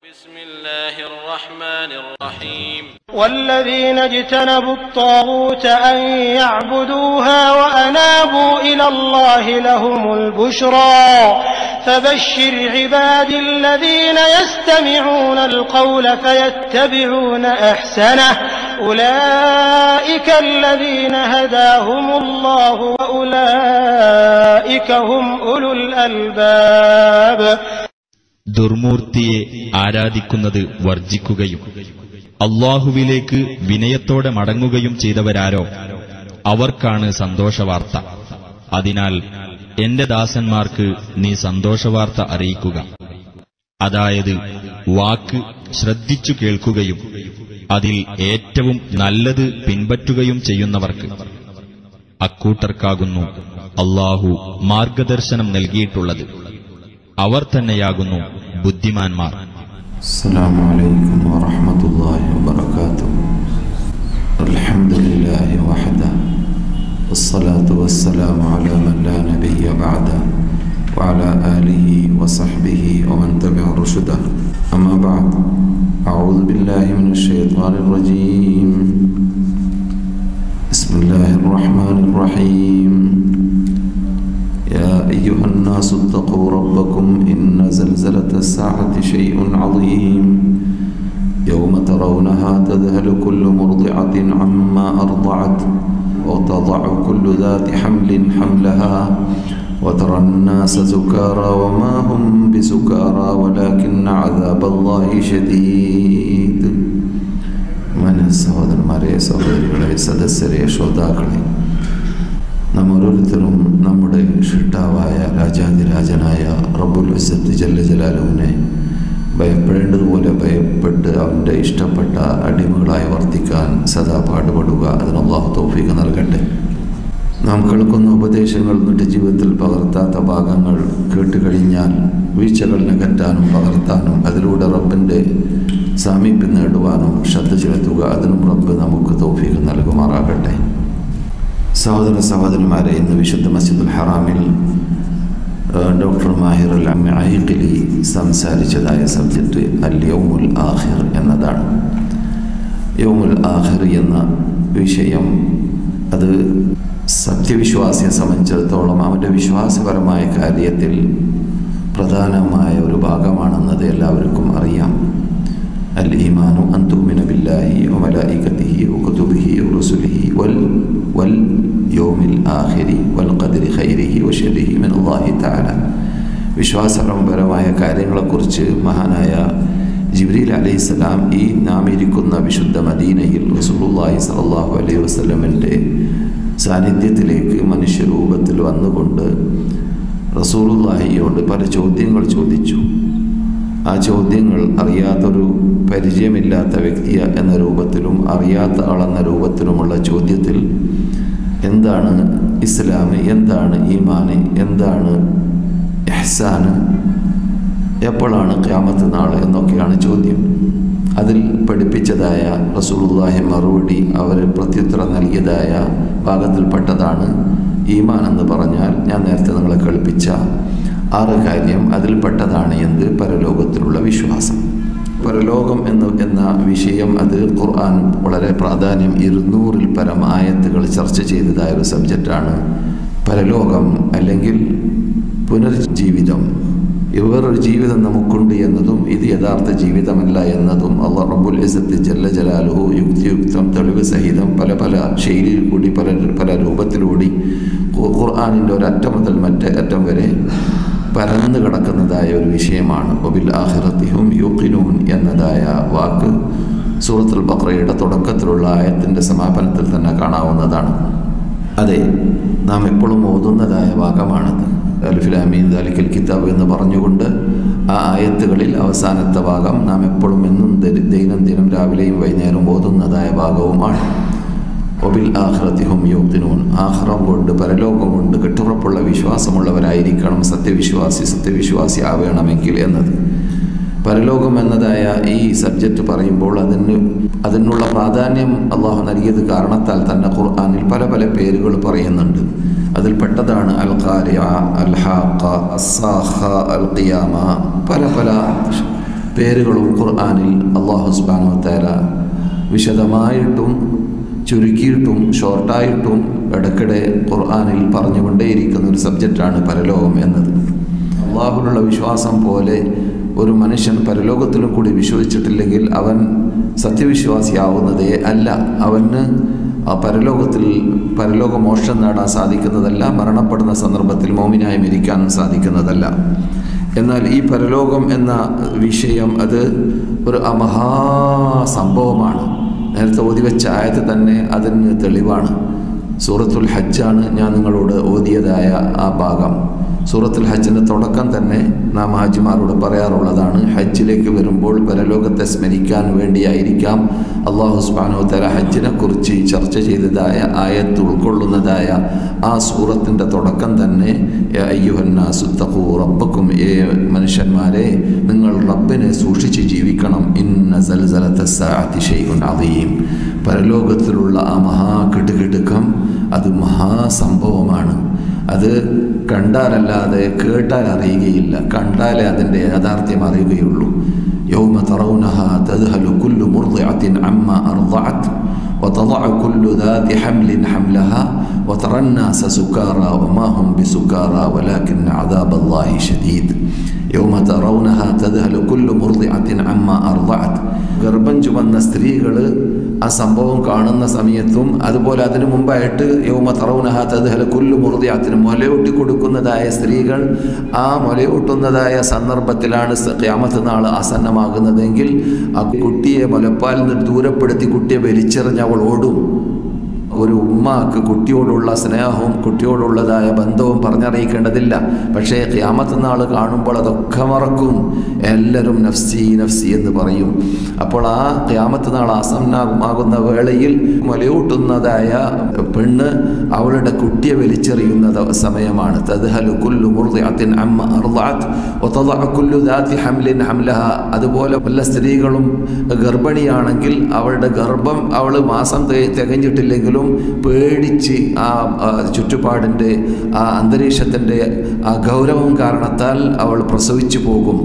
بسم الله الرحمن الرحيم والذين اجتنبوا الطاغوت أن يعبدوها وأنابوا إلى الله لهم البشرى فبشر عبادي الذين يستمعون القول فيتبعون أحسنه أولئك الذين هداهم الله وأولئك هم أولو الألباب ദുർമൂർത്തിയെ ആരാധിക്കുന്നത് വർജിക്കുകയും അള്ളാഹുവിലേക്ക് വിനയത്തോടെ മടങ്ങുകയും ചെയ്തവരാരോ അവർക്കാണ് സന്തോഷവാർത്ത അതിനാൽ എന്റെ ദാസന്മാർക്ക് നീ സന്തോഷവാർത്ത അറിയിക്കുക അതായത് വാക്ക് ശ്രദ്ധിച്ചു കേൾക്കുകയും അതിൽ ഏറ്റവും നല്ലത് പിൻപറ്റുകയും ചെയ്യുന്നവർക്ക് അക്കൂട്ടർക്കാകുന്നു അള്ളാഹു മാർഗദർശനം നൽകിയിട്ടുള്ളത് അവർ തന്നെയാകുന്നു ബുദ്ധിമാന്മാർ السلام عليكم ورحمة الله وبركاته الحمد لله وحده والصلاة والسلام على من لا نبي بعده وعلى آله وصحبه ومن تبع رشده أما بعد أعوذ بالله من الشيطان الرجيم بسم الله الرحمن الرحيم يا أيها الناس اتقوا ربكم إن زلزلة الساعة شيء عظيم يوم ترونها تذهل كل مرضعة عما أرضعت وتضع كل ذات حمل حملها وترى الناس سكارى وما هم بسكارى ولكن عذاب الله شديد من സഹോദരന്മാരെ സഹോദരികളെ സദസ്യരെ ശ്രോതാക്കളെ നാം ഓരോരുത്തരും നമ്മുടെ ഷിട്ടാവായ രാജാതിരാജനായ റബ്ബുൽ ഇസ്സത്ത് ജല്ല ജലാലുവിനെ ഭയപ്പെടേണ്ടതുപോലെ ഭയപ്പെട്ട് അവൻ്റെ ഇഷ്ടപ്പെട്ട അടിമകളായി വർത്തിക്കാൻ സദാ പാടുപെടുക അതിന് അള്ളാഹു തൗഫീഖ് നൽകട്ടെ നാം കേൾക്കുന്ന ഉപദേശങ്ങൾ നിന്റെ ജീവിതത്തിൽ പകർത്താത്ത ഭാഗങ്ങൾ കേട്ടുകഴിഞ്ഞാൽ വീഴ്ചകൾ നികറ്റാനും പകർത്താനും അതിലൂടെ റബ്ബിൻ്റെ സാമീപ്യം നേടുവാനും ശ്രദ്ധ ചെലുത്തുക അതിനും റബ്ബ് നമുക്ക് തൗഫീഖ് നൽകുമാറാകട്ടെ സഹോദര സഹോദരിമാരെ ഇന്ന് വിശുദ്ധ മസ്ജിദുൽ ഹറാമിൽ ഡോക്ടർ മാഹിർ അൽ ഐഖിലി സംസാരിച്ചതായ സബ്ജക്റ്റ് അൽ യൗമുൽ ആഹിർ എന്നതാണ് യൗമുൽ ആഹിർ എന്ന വിഷയം അത് സത്യവിശ്വാസിയെ സംബന്ധിച്ചിടത്തോളം അവൻ്റെ വിശ്വാസപരമായ കാര്യത്തിൽ പ്രധാനമായ ഒരു ഭാഗമാണെന്നത് എല്ലാവർക്കും അറിയാം അൽ ഈമാനു അന്തുമിന ബില്ലാഹി വമലായികത്തിഹി വകുതുബിഹി വറുസുലിഹി വൽ വൽ യോമിൽ ആഹിരി വൽ ഖദരി ഖൈരിഹി വശരിഹി മിൻ അല്ലാഹി തആല വിശ്വാസപരമായ കാര്യങ്ങളെക്കുറിച്ച് മഹാനായ ജിബ്രീൽ അലൈഹിസ്സലാം ഈ നാം ഇരിക്കുന്ന വിശുദ്ധ മദീനയിൽ റസൂലുള്ളാഹി സ്വല്ലല്ലാഹു അലൈഹി വസല്ലമിൻ്റെ സാന്നിധ്യത്തിലേക്ക് മനുഷ്യരൂപത്തിൽ വന്നുകൊണ്ട് റസൂലുള്ളാഹിയോട് പല ചോദ്യങ്ങൾ ചോദിച്ചു ആ ചോദ്യങ്ങൾ അറിയാത്തൊരു പരിചയമില്ലാത്ത വ്യക്തി എന്ന രൂപത്തിലും അറിയാത്ത ആളെന്ന രൂപത്തിലുമുള്ള ചോദ്യത്തിൽ എന്താണ് ഇസ്ലാം എന്താണ് ഈമാന് എന്താണ് എഹ്സാന് എപ്പോഴാണ് ക്യാമത്ത് നാൾ എന്നൊക്കെയാണ് ചോദ്യം അതിൽ പഠിപ്പിച്ചതായ റസൂലുള്ളാഹി മറുപടി അവർ പ്രത്യുത്തരം നൽകിയതായ ഭാഗത്തിൽപ്പെട്ടതാണ് ഈമാൻ എന്ന് പറഞ്ഞാൽ ഞാൻ നേരത്തെ നിങ്ങളെ കളിപ്പിച്ച ആറ് കാര്യം അതിൽപ്പെട്ടതാണ് എന്ത് പരലോകത്തിലുള്ള വിശ്വാസം പരലോകം എന്ന് എന്ന വിഷയം അത് ഖുർആൻ വളരെ പ്രാധാന്യം ഇരുന്നൂറിൽ പരം ആയത്തുകൾ ചർച്ച ചെയ്തതായ ഒരു സബ്ജക്റ്റാണ് പരലോകം അല്ലെങ്കിൽ പുനർജീവിതം വേറൊരു ജീവിതം നമുക്കുണ്ട് എന്നതും ഇത് യഥാർത്ഥ ജീവിതമല്ല എന്നതും അള്ളാഹ് റബ്ബുൽ ഇസത്ത് ജല്ല ജലാലുഹു യുക്തിയുക്തം തെളിവ് സഹിതം പല പല ശൈലിയിൽ കൂടി പല പല രൂപത്തിലൂടി ഖുർആാനിൻ്റെ ഒരറ്റം മുതൽ മറ്റേ അറ്റം വരെ പരന്നു കിടക്കുന്നതായ ഒരു വിഷയമാണ് ഒബിൽ ആഹിറത്തിഹും യൂക്കിനൂൻ എന്നതായ വാക്ക് സൂറത്തുൽ ബക്രയുടെ തുടക്കത്തിലുള്ള ആയത്തിൻ്റെ സമാപനത്തിൽ തന്നെ കാണാവുന്നതാണ് അതെ നാം എപ്പോഴും ഓതുന്നതായ ഭാഗമാണത് അൽഫിലാമീൻ ദാലിക്കൽ കിതാബ് എന്ന് പറഞ്ഞുകൊണ്ട് ആ ആയത്തുകളിൽ അവസാനത്തെ ഭാഗം നാം എപ്പോഴും എന്നും ദൈനംദിനം രാവിലെയും വൈകുന്നേരവും ഓതുന്നതായ ഭാഗവുമാണ് ഒബിൽ ആഹ്റത്തിഹും യോഗ്ദിനൂൻ ആഹ്റം കൊണ്ട് പരലോകം കൊണ്ട് കെട്ടുറപ്പുള്ള വിശ്വാസമുള്ളവരായിരിക്കണം സത്യവിശ്വാസി സത്യവിശ്വാസി ആവേണമെങ്കിൽ എന്നത് പരലോകം എന്നതായ ഈ സബ്ജക്റ്റ് പറയുമ്പോൾ അതിന് അതിനുള്ള പ്രാധാന്യം അള്ളാഹു നൽകിയത് കാരണത്താൽ തന്നെ ഖുർആാനിൽ പല പല പേരുകൾ പറയുന്നുണ്ട് അതിൽപ്പെട്ടതാണ് അൽ ഖാരിയ അൽ ഹാഖ അസ്സാഖ അൽ ഖിയാമ പല പല പേരുകളും ഖുർആാനിൽ അള്ളാഹു സുബാനു തേല വിശദമായിട്ടും ചുരുക്കിയിട്ടും ഷോർട്ടായിട്ടും ഇടയ്ക്കിടെ ഖുർആാനിൽ പറഞ്ഞുകൊണ്ടേയിരിക്കുന്ന ഒരു സബ്ജക്റ്റാണ് പരലോകം എന്നത് അള്ളാഹുലുള്ള വിശ്വാസം പോലെ ഒരു മനുഷ്യൻ പരലോകത്തിലും കൂടി വിശ്വസിച്ചിട്ടില്ലെങ്കിൽ അവൻ സത്യവിശ്വാസിയാവുന്നതേ അല്ല അവന് ആ പരലോകത്തിൽ പരലോക മോക്ഷം നേടാൻ സാധിക്കുന്നതല്ല മരണപ്പെടുന്ന സന്ദർഭത്തിൽ മോമിനായി മരിക്കാനും സാധിക്കുന്നതല്ല എന്നാൽ ഈ പരലോകം എന്ന വിഷയം അത് ഒരു മഹാസംഭവമാണ് നേരത്തെ ഓതിവെച്ച ആയത് തന്നെ അതിന് തെളിവാണ് സൂറത്തുൽ ഹജ്ജാണ് ഞാൻ നിങ്ങളോട് ഓതിയതായ ആ ഭാഗം സൂറത്തുൽ ഹജ്ജിൻ്റെ തുടക്കം തന്നെ നാം ഹാജിമാരോട് പറയാറുള്ളതാണ് ഹജ്ജിലേക്ക് വരുമ്പോൾ പരലോകത്തെ സ്മരിക്കാൻ വേണ്ടിയായിരിക്കാം അള്ളാഹു സുബാനോ തല ഹജ്ജിനെ കുറിച്ച് ചർച്ച ചെയ്തതായ ആയത്ത് ഉൾക്കൊള്ളുന്നതായ ആ സൂറത്തിൻ്റെ തുടക്കം തന്നെ അയ്യുഹന്നാസുത്തഖൂ റബ്ബക്കും ഏ മനുഷ്യന്മാരെ നിങ്ങൾ റബ്ബിനെ സൂക്ഷിച്ച് ജീവിക്കണം ഇന്ന സൽസലത്തീം പരലോകത്തിലുള്ള ആ മഹാകിടുകിടുക്കം അത് മഹാസംഭവമാണ് അത് കണ്ടാലല്ലാതെ കേട്ടാൽ അറിയുകയില്ല കണ്ടാലേ അതിൻ്റെ യാഥാർത്ഥ്യം അറിയുകയുള്ളൂ യൗമ തറൗനഹ തദ്ഹലു കുല്ലു മുർദിഅത്തിൻ അമ്മ അർദഅത് وتضع كل ذات حمل حملها وترى الناس سكارى وما هم بسكارى ولكن عذاب الله شديد يوم ترونها تذهل كل مرضعة عما أرضعت ഗർഭം ചുമന്ന സ്ത്രീകൾ ആ സംഭവം കാണുന്ന സമയത്തും അതുപോലെ അതിനു മുമ്പായിട്ട് യൗമ തറൗനഹ തദ്ഹല കുല്ലു മുറുദിയാത്തിന് മുലയൂട്ടി കൊടുക്കുന്നതായ സ്ത്രീകൾ ആ മുലയൂട്ടുന്നതായ സന്ദർഭത്തിലാണ് ക്യാമത്ത് നാൾ ആസന്നമാകുന്നതെങ്കിൽ ആ കുട്ടിയെ മുലപ്പാലിൽ നിന്ന് ദൂരപ്പെടുത്തി കുട്ടിയെ വലിച്ചെറിഞ്ഞ് അവൾ ഓടും ഒരു ഉമ്മാക്ക് കുട്ടിയോടുള്ള സ്നേഹവും കുട്ടിയോടുള്ളതായ ബന്ധവും പറഞ്ഞറിയിക്കേണ്ടതില്ല പക്ഷേ ക്യാമത്ത് നാൾ കാണുമ്പോൾ അതൊക്കെ മറക്കും എല്ലാവരും നഫ്സി നഫ്സി എന്ന് പറയും അപ്പോൾ ആ ക്യാമത്ത് നാൾ ആസന്നാകുന്ന വേളയിൽ മുലയൂട്ടുന്നതായ പെണ്ണ് അവളുടെ കുട്ടിയെ വലിച്ചെറിയുന്ന സമയമാണ് തദ്ഹലു കുല്ലു മുർദിഅത്തിൻ അമ്മ അർദഅത് വതദഅ കുല്ലു ദാതി ഹംലിൻ ഹംലഹ അതുപോലെ പല സ്ത്രീകളും ഗർഭിണിയാണെങ്കിൽ അവളുടെ ഗർഭം അവൾ മാസം തികഞ്ഞിട്ടില്ലെങ്കിലും പേടിച്ച് ആ ചുറ്റുപാടിൻ്റെ ആ അന്തരീക്ഷത്തിൻ്റെ ആ ഗൗരവം കാരണത്താൽ അവൾ പ്രസവിച്ചു പോകും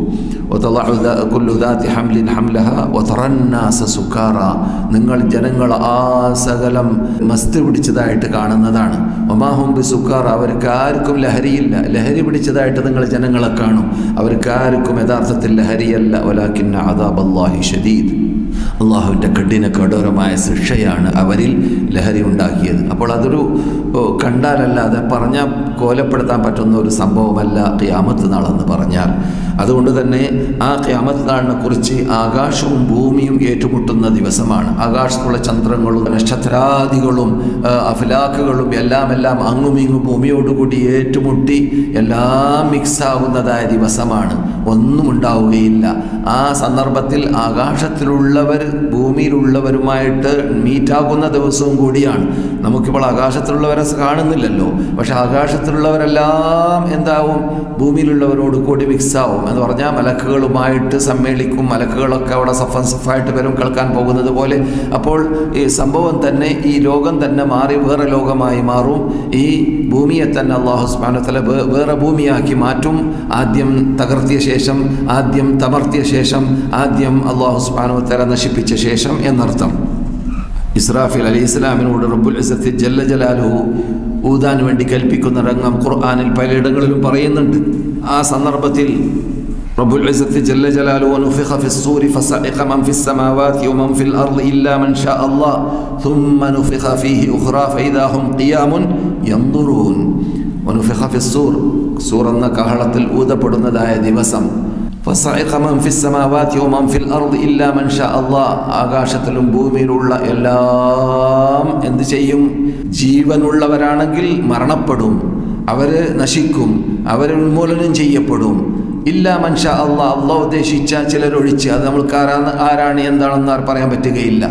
നിങ്ങൾ ജനങ്ങൾ ആ സകലം മസ്തി പിടിച്ചതായിട്ട് കാണുന്നതാണ് ഒമാഹുംബി സുക്കാർ അവർക്ക് ആർക്കും ലഹരിയില്ല ലഹരി പിടിച്ചതായിട്ട് നിങ്ങൾ ജനങ്ങളെ കാണും അവർക്ക് ആർക്കും യഥാർത്ഥത്തിൽ ലഹരിയല്ല ഒലാക്കിന്ന അദാബ് അള്ളാഹി ഷദീദ് അള്ളാഹുവിൻ്റെ കഠിന കഠോരമായ ശിക്ഷയാണ് അവരിൽ ലഹരി ഉണ്ടാക്കിയത് അപ്പോൾ അതൊരു കണ്ടാലല്ലാതെ പറഞ്ഞാൽ കോലപ്പെടുത്താൻ പറ്റുന്ന ഒരു സംഭവമല്ല ക്യാമത്ത് നാളെന്ന് പറഞ്ഞാൽ അതുകൊണ്ട് തന്നെ ആ ക്യാമത്ത് നാളിനെ കുറിച്ച് ആകാശവും ഭൂമിയും ഏറ്റുമുട്ടുന്ന ദിവസമാണ് ആകാശത്തുള്ള ചന്ദ്രങ്ങളും നക്ഷത്രാദികളും അഫിലാക്കുകളും എല്ലാം എല്ലാം അങ്ങും ഇങ്ങും ഭൂമിയോടുകൂടി ഏറ്റുമുട്ടി എല്ലാം മിക്സ് ആകുന്നതായ ദിവസമാണ് ഒന്നും ഉണ്ടാവുകയില്ല ആ സന്ദർഭത്തിൽ ആകാശത്തിലുള്ളവർ ഭൂമിയിലുള്ളവരുമായിട്ട് മീറ്റാകുന്ന ദിവസവും കൂടിയാണ് നമുക്കിപ്പോൾ ആകാശത്തിലുള്ളവരെ കാണുന്നില്ലല്ലോ പക്ഷെ ആകാശത്തിലുള്ളവരെല്ലാം എന്താവും ഭൂമിയിലുള്ളവരോട് കൂടി മിക്സ് ആവും എന്ന് പറഞ്ഞാൽ മലക്കുകളുമായിട്ട് സമ്മേളിക്കും മലക്കുകളൊക്കെ അവിടെ സഫൻ സഫായിട്ട് വരും കേൾക്കാൻ പോകുന്നത് പോലെ അപ്പോൾ ഈ സംഭവം തന്നെ ഈ ലോകം തന്നെ മാറി വേറെ ലോകമായി മാറും ഈ ഭൂമിയെ തന്നെ അള്ളാഹു സ്മാനത്തല വേറെ ഭൂമിയാക്കി മാറ്റും ആദ്യം തകർത്തിയ ശേഷം ആദ്യം തമർത്തിയ ശേഷം ആദ്യം അള്ളാഹു സ്മാനത്തല നശിപ്പിച്ച ശേഷം എന്നർത്ഥം ഇസ്രാഫിൽ അലി ഇസ്ലാമിനോട് റബ്ബുൽ ഇസത്തി ജല്ല ജലാലുഹു ഊതാൻ വേണ്ടി കൽപ്പിക്കുന്ന രംഗം ഖുർആാനിൽ പലയിടങ്ങളിലും പറയുന്നുണ്ട് ആ സന്ദർഭത്തിൽ رب العزة جل جلاله ونفخ في الصور فصعق من في السماوات ومن في الأرض إلا من شاء الله ثم نفخ فيه أخرى فإذا هم قيام ينظرون ونفخ في الصور سورة كهرة الأودة بدنا داية ദിവസം فصعق من في السماوات ومن في الأرض إلا من شاء الله ആകാശത്തിലും ഭൂമിയിലുള്ള എല്ലാം എന്ത് ചെയ്യും ജീവനുള്ളവരാണെങ്കിൽ മരണപ്പെടും അവർ നശിക്കും അവർ ഉന്മൂലനം ചെയ്യപ്പെടും ഇല്ല മനുഷ്യ അള്ളാഹ് അള്ളാഹ് ഉദ്ദേശിച്ച ചിലരൊഴിച്ച് അത് നമ്മൾക്ക് ആരാണ് ആരാണ് എന്താണെന്ന് പറയാൻ പറ്റുകയില്ല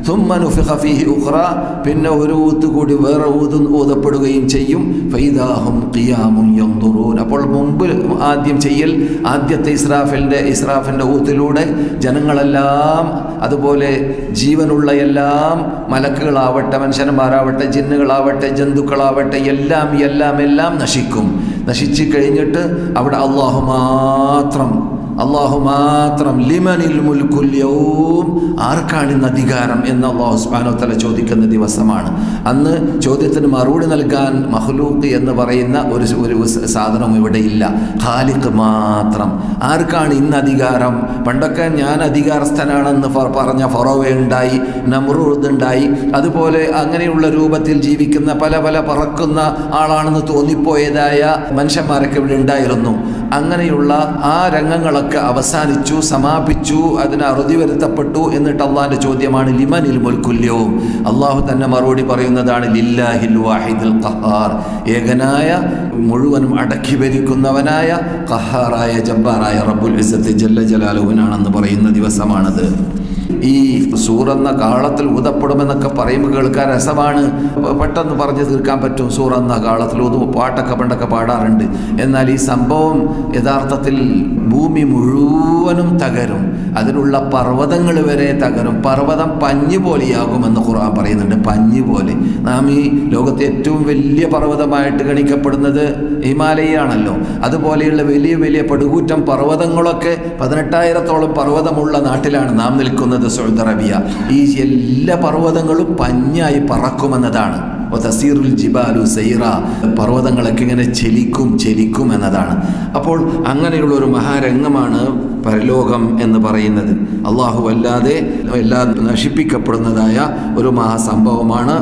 ഫീഹി ഉഖ്റ പിന്നെ ഒരു ഊത്ത് കൂടി വേറെ ഊത് ഊതപ്പെടുകയും ചെയ്യും ഫൈദാഹും ഖിയാമും യന്തുറൂൻ അപ്പോൾ മുമ്പ് ആദ്യം ചെയ്യൽ ആദ്യത്തെ ഇസ്രാഫിൻ്റെ ഇസ്രാഫിൻ്റെ ഊത്തിലൂടെ ജനങ്ങളെല്ലാം അതുപോലെ ജീവനുള്ള എല്ലാം മലക്കുകളാവട്ടെ മനുഷ്യന്മാരാവട്ടെ ജിന്നുകളാവട്ടെ ജന്തുക്കളാവട്ടെ എല്ലാം എല്ലാം എല്ലാം നശിക്കും നശിച്ചു കഴിഞ്ഞിട്ട് അവിടെ അള്ളാഹു മാത്രം അള്ളാഹു മാത്രം ലിമനിൽ മുൽക്കുൽ യൗം ആർക്കാണ് ഇന്ന് അധികാരം എന്ന് അള്ളാഹു സുബ്ഹാനഹു തആല ചോദിക്കുന്ന ദിവസമാണ് അന്ന് ചോദ്യത്തിന് മറുപടി നൽകാൻ മഹ്ലൂക്ക് എന്ന് പറയുന്ന ഒരു ഒരു സാധനം ഇവിടെ ഇല്ല ഖാലിഖ് മാത്രം ആർക്കാണ് ഇന്ന് അധികാരം പണ്ടൊക്കെ ഞാൻ അധികാരസ്ഥനാണെന്ന് ഫ- പറഞ്ഞ ഫറോവ ഉണ്ടായി നമ്രൂദ് ഉണ്ടായി അതുപോലെ അങ്ങനെയുള്ള രൂപത്തിൽ ജീവിക്കുന്ന പല പല പറക്കുന്ന ആളാണെന്ന് തോന്നിപ്പോയതായ മനുഷ്യന്മാരൊക്കെ ഇവിടെ ഉണ്ടായിരുന്നു അങ്ങനെയുള്ള ആ രംഗങ്ങളൊക്കെ അവസാനിച്ചു സമാപിച്ചു അതിന് അറുതി വരുത്തപ്പെട്ടു എന്നിട്ട് അള്ളാഹിന്റെ ചോദ്യമാണ് ലിമനിൽ മുൽക്കുല്യവും അള്ളാഹു തന്നെ മറുപടി പറയുന്നതാണ് ലില്ലാഹിൽ വാഹിദുൽ ഖഹാർ ഏകനായ മുഴുവനും അടക്കി ഭരിക്കുന്നവനായ ഖഹാറായ ജബ്ബാറായ റബ്ബുൽ ഇസ്സത്ത് ജല്ല ജലാലുവിനാണെന്ന് പറയുന്ന ദിവസമാണത് ഈ സൂറെന്ന കാളത്തിൽ ഊതപ്പെടുമെന്നൊക്കെ പറയുമ്പോൾ കേൾക്കാൻ രസമാണ് പ- പെട്ടെന്ന് പറഞ്ഞു തീർക്കാൻ പറ്റും സൂറെന്ന കാളത്തിൽ ഊതും പാട്ടൊക്കെ പണ്ടൊക്കെ പാടാറുണ്ട് എന്നാൽ ഈ സംഭവം യഥാർത്ഥത്തിൽ ഭൂമി മുഴുവനും തകരും അതിനുള്ള പർവ്വതങ്ങൾ വരെ തകരും പർവ്വതം പഞ്ഞു പോലെയാകുമെന്ന് ഖുർആൻ പറയുന്നുണ്ട് പഞ്ഞു പോലെ നാം ഈ ലോകത്തെ ഏറ്റവും വലിയ പർവ്വതമായിട്ട് ഗണിക്കപ്പെടുന്നത് ഹിമാലയാണല്ലോ അതുപോലെയുള്ള വലിയ വലിയ പടുകൂറ്റം പർവ്വതങ്ങളൊക്കെ പതിനെട്ടായിരത്തോളം പർവ്വതമുള്ള നാട്ടിലാണ് നാം നിൽക്കുന്നത് സൗദി അറേബ്യ ഈ എല്ലാ പർവ്വതങ്ങളും പഞ്ഞായി പറക്കുമെന്നതാണ് തസീറുൽ ജിബാലു സൈറ പർവ്വതങ്ങളൊക്കെ ഇങ്ങനെ ചെലിക്കും ചെലിക്കും എന്നതാണ് അപ്പോൾ അങ്ങനെയുള്ള ഒരു മഹാരംഗമാണ് പരലോകം എന്ന് പറയുന്നത് അള്ളാഹു അല്ലാതെ എല്ലാം നശിപ്പിക്കപ്പെടുന്നതായ ഒരു മഹാസംഭവമാണ്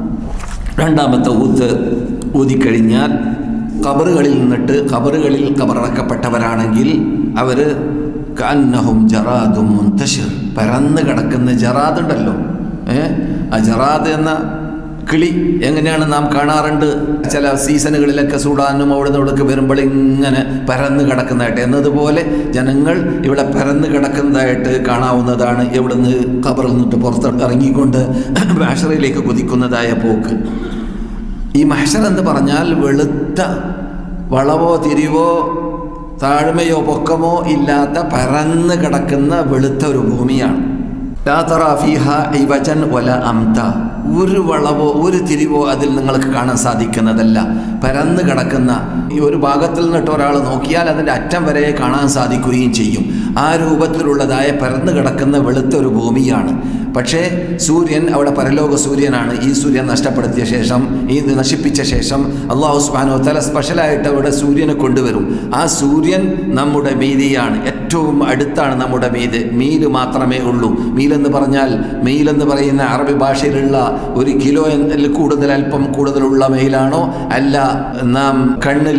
രണ്ടാമത്തെ ഊത്ത് ഊതിക്കഴിഞ്ഞാൽ കബറുകളിൽ നിന്നിട്ട് കബറുകളിൽ കബറടക്കപ്പെട്ടവരാണെങ്കിൽ അവർ കന്നഹും ജറാദും മുന്തഷിർ പരന്ന് കിടക്കുന്ന ജറാദ് ഉണ്ടല്ലോ ഏ ആ ജറാദ് എന്ന കിളി എങ്ങനെയാണ് നാം കാണാറുണ്ട് ചില സീസണുകളിലൊക്കെ സൂടാനും അവിടെ നിന്നൊക്കെ വരുമ്പോൾ ഇങ്ങനെ പരന്ന് കിടക്കുന്നതായിട്ട് എന്നതുപോലെ ജനങ്ങൾ ഇവിടെ പരന്ന് കിടക്കുന്നതായിട്ട് കാണാവുന്നതാണ് ഇവിടുന്ന് കബറിൽ നിന്നിട്ട് പുറത്ത് ഇറങ്ങിക്കൊണ്ട് ബാഷറയിലേക്ക് കുതിക്കുന്നതായ പോക്ക് ഈ മഹ്ഷർ എന്ന് പറഞ്ഞാൽ വെളുത്ത വളവോ തിരിവോ താഴ്മയോ പൊക്കമോ ഇല്ലാത്ത പരന്ന് കിടക്കുന്ന വെളുത്ത ഒരു ഭൂമിയാണ് ലാ തറാ ഫീഹ ഇവജൻ വല അംത ഒരു വളവോ ഒരു തിരിവോ അതിൽ നിങ്ങൾക്ക് കാണാൻ സാധിക്കുന്നതല്ല പരന്ന് കിടക്കുന്ന ഈ ഒരു ഭാഗത്തിൽ നിന്നിട്ട് ഒരാൾ നോക്കിയാൽ അതിൻ്റെ അറ്റം വരെ കാണാൻ സാധിക്കുകയും ചെയ്യും ആ രൂപത്തിലുള്ളതായ പരന്ന് കിടക്കുന്ന വെളുത്ത ഒരു ഭൂമിയാണ് പക്ഷേ സൂര്യൻ അവിടെ പരലോക സൂര്യനാണ് ഈ സൂര്യൻ നഷ്ടപ്പെടുത്തിയ ശേഷം ഈ നശിപ്പിച്ച ശേഷം അള്ളാഹു സുബാനോ തല സ്പെഷ്യലായിട്ട് അവിടെ സൂര്യനെ കൊണ്ടുവരും ആ സൂര്യൻ നമ്മുടെ മീതിയാണ് ഏറ്റവും അടുത്താണ് നമ്മുടെ മീത് മീല് മാത്രമേ ഉള്ളൂ മീലെന്ന് പറഞ്ഞാൽ മെയിലെന്ന് പറയുന്ന അറബി ഭാഷയിലുള്ള ഒരു കിലോ എന്നതിൽ കൂടുതൽ അല്പം കൂടുതലുള്ള മെയിലാണോ അല്ല നാം കണ്ണിൽ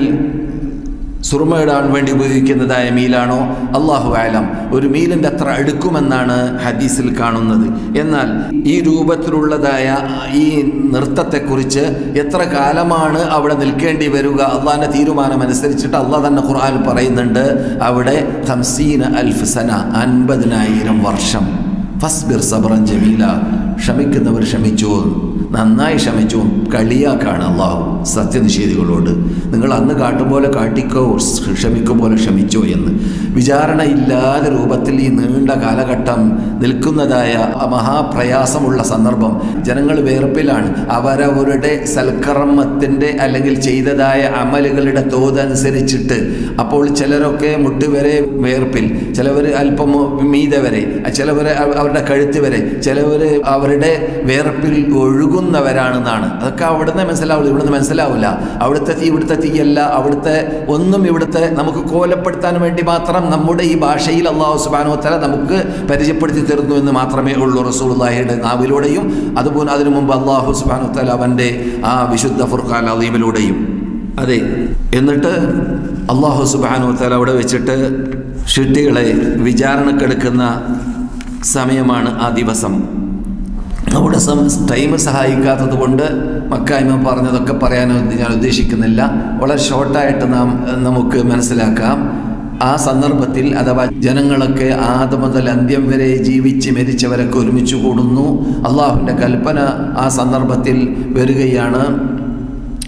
സുറുമയിടാൻ വേണ്ടി ഉപയോഗിക്കുന്നതായ മീലാണോ അള്ളാഹു ആലം ഒരു മീലിൻ്റെ അത്ര അടുക്കുമെന്നാണ് ഹദീസിൽ കാണുന്നത് എന്നാൽ ഈ രൂപത്തിലുള്ളതായ ഈ നൃത്തത്തെക്കുറിച്ച് എത്ര കാലമാണ് അവിടെ നിൽക്കേണ്ടി വരിക അള്ളാഹിൻ്റെ തീരുമാനം അനുസരിച്ചിട്ട് അള്ളാഹ് തന്നെ ഖുർആൻ പറയുന്നുണ്ട് അവിടെ ഹംസീന അൽഫ്സന അൻപതിനായിരം വർഷം ഫസ്ബിർ സബറൻ ജമീല ക്ഷമിക്കുന്നവർ ക്ഷമിച്ചു നന്നായി ക്ഷമിച്ചു കളിയാക്കാണ് അള്ളാഹു സത്യനിഷേധികളോട് നിങ്ങൾ അന്ന് കാട്ടും പോലെ കാട്ടിക്കോ ക്ഷമിക്കും പോലെ ക്ഷമിച്ചോ എന്ന് വിചാരണ ഇല്ലാതെ രൂപത്തിൽ ഈ നീണ്ട കാലഘട്ടം നിൽക്കുന്നതായ ആ മഹാപ്രയാസമുള്ള സന്ദർഭം ജനങ്ങൾ വേർപ്പിലാണ് അവരവരുടെ സൽക്കർമ്മത്തിൻ്റെ അല്ലെങ്കിൽ ചെയ്തതായ അമലുകളുടെ തോതനുസരിച്ചിട്ട് അപ്പോൾ ചിലരൊക്കെ മുട്ടുവരെ വേർപ്പിൽ ചിലവർ അല്പം മീതെ വരെ ചിലവർ അവരുടെ കഴുത്ത് വരെ ചിലവർ അവരുടെ വേർപ്പിൽ ഒഴുകുന്നവരാണെന്നാണ് അതൊക്കെ അവിടുന്ന് മനസ്സിലാവില്ല ഇവിടുന്ന് മനസ്സിലാവില്ല അവിടുത്തെ തീ ഇവിടുത്തെ തീയല്ല അവിടുത്തെ ഒന്നും ഇവിടുത്തെ നമുക്ക് കോലപ്പെടുത്താൻ വേണ്ടി മാത്രം നമ്മുടെ ഈ ഭാഷയിൽ അള്ളാഹു സുബാനോത്തല നമുക്ക് പരിചയപ്പെടുത്തി തരുന്നു എന്ന് മാത്രമേ ഉള്ളൂ റസൂൽഹിയുടെ നാവിലൂടെയും അതുപോലെ അതിനു മുമ്പ് അള്ളാഹു സുബാനോത്തല അവൻ്റെ ആ വിശുദ്ധ ഫുർഖാൻ അലീമിലൂടെയും അതെ എന്നിട്ട് അള്ളാഹു സുബാനോത്തല അവിടെ വെച്ചിട്ട് ഷിട്ടികളെ വിചാരണക്കെടുക്കുന്ന സമയമാണ് ആ ദിവസം നമ്മുടെ സം ടൈം സഹായിക്കാത്തത് കൊണ്ട് മക്കായ്മ പറഞ്ഞതൊക്കെ പറയാൻ ഞാൻ ഉദ്ദേശിക്കുന്നില്ല വളരെ ഷോർട്ടായിട്ട് നാം നമുക്ക് മനസ്സിലാക്കാം ആ സന്ദർഭത്തിൽ അഥവാ ജനങ്ങളൊക്കെ ആദ്യം മുതൽ അന്ത്യം വരെ ജീവിച്ച് മരിച്ചവരൊക്കെ ഒരുമിച്ച് കൂടുന്നു അള്ളാഹുവിൻ്റെ കൽപ്പന ആ സന്ദർഭത്തിൽ വരികയാണ്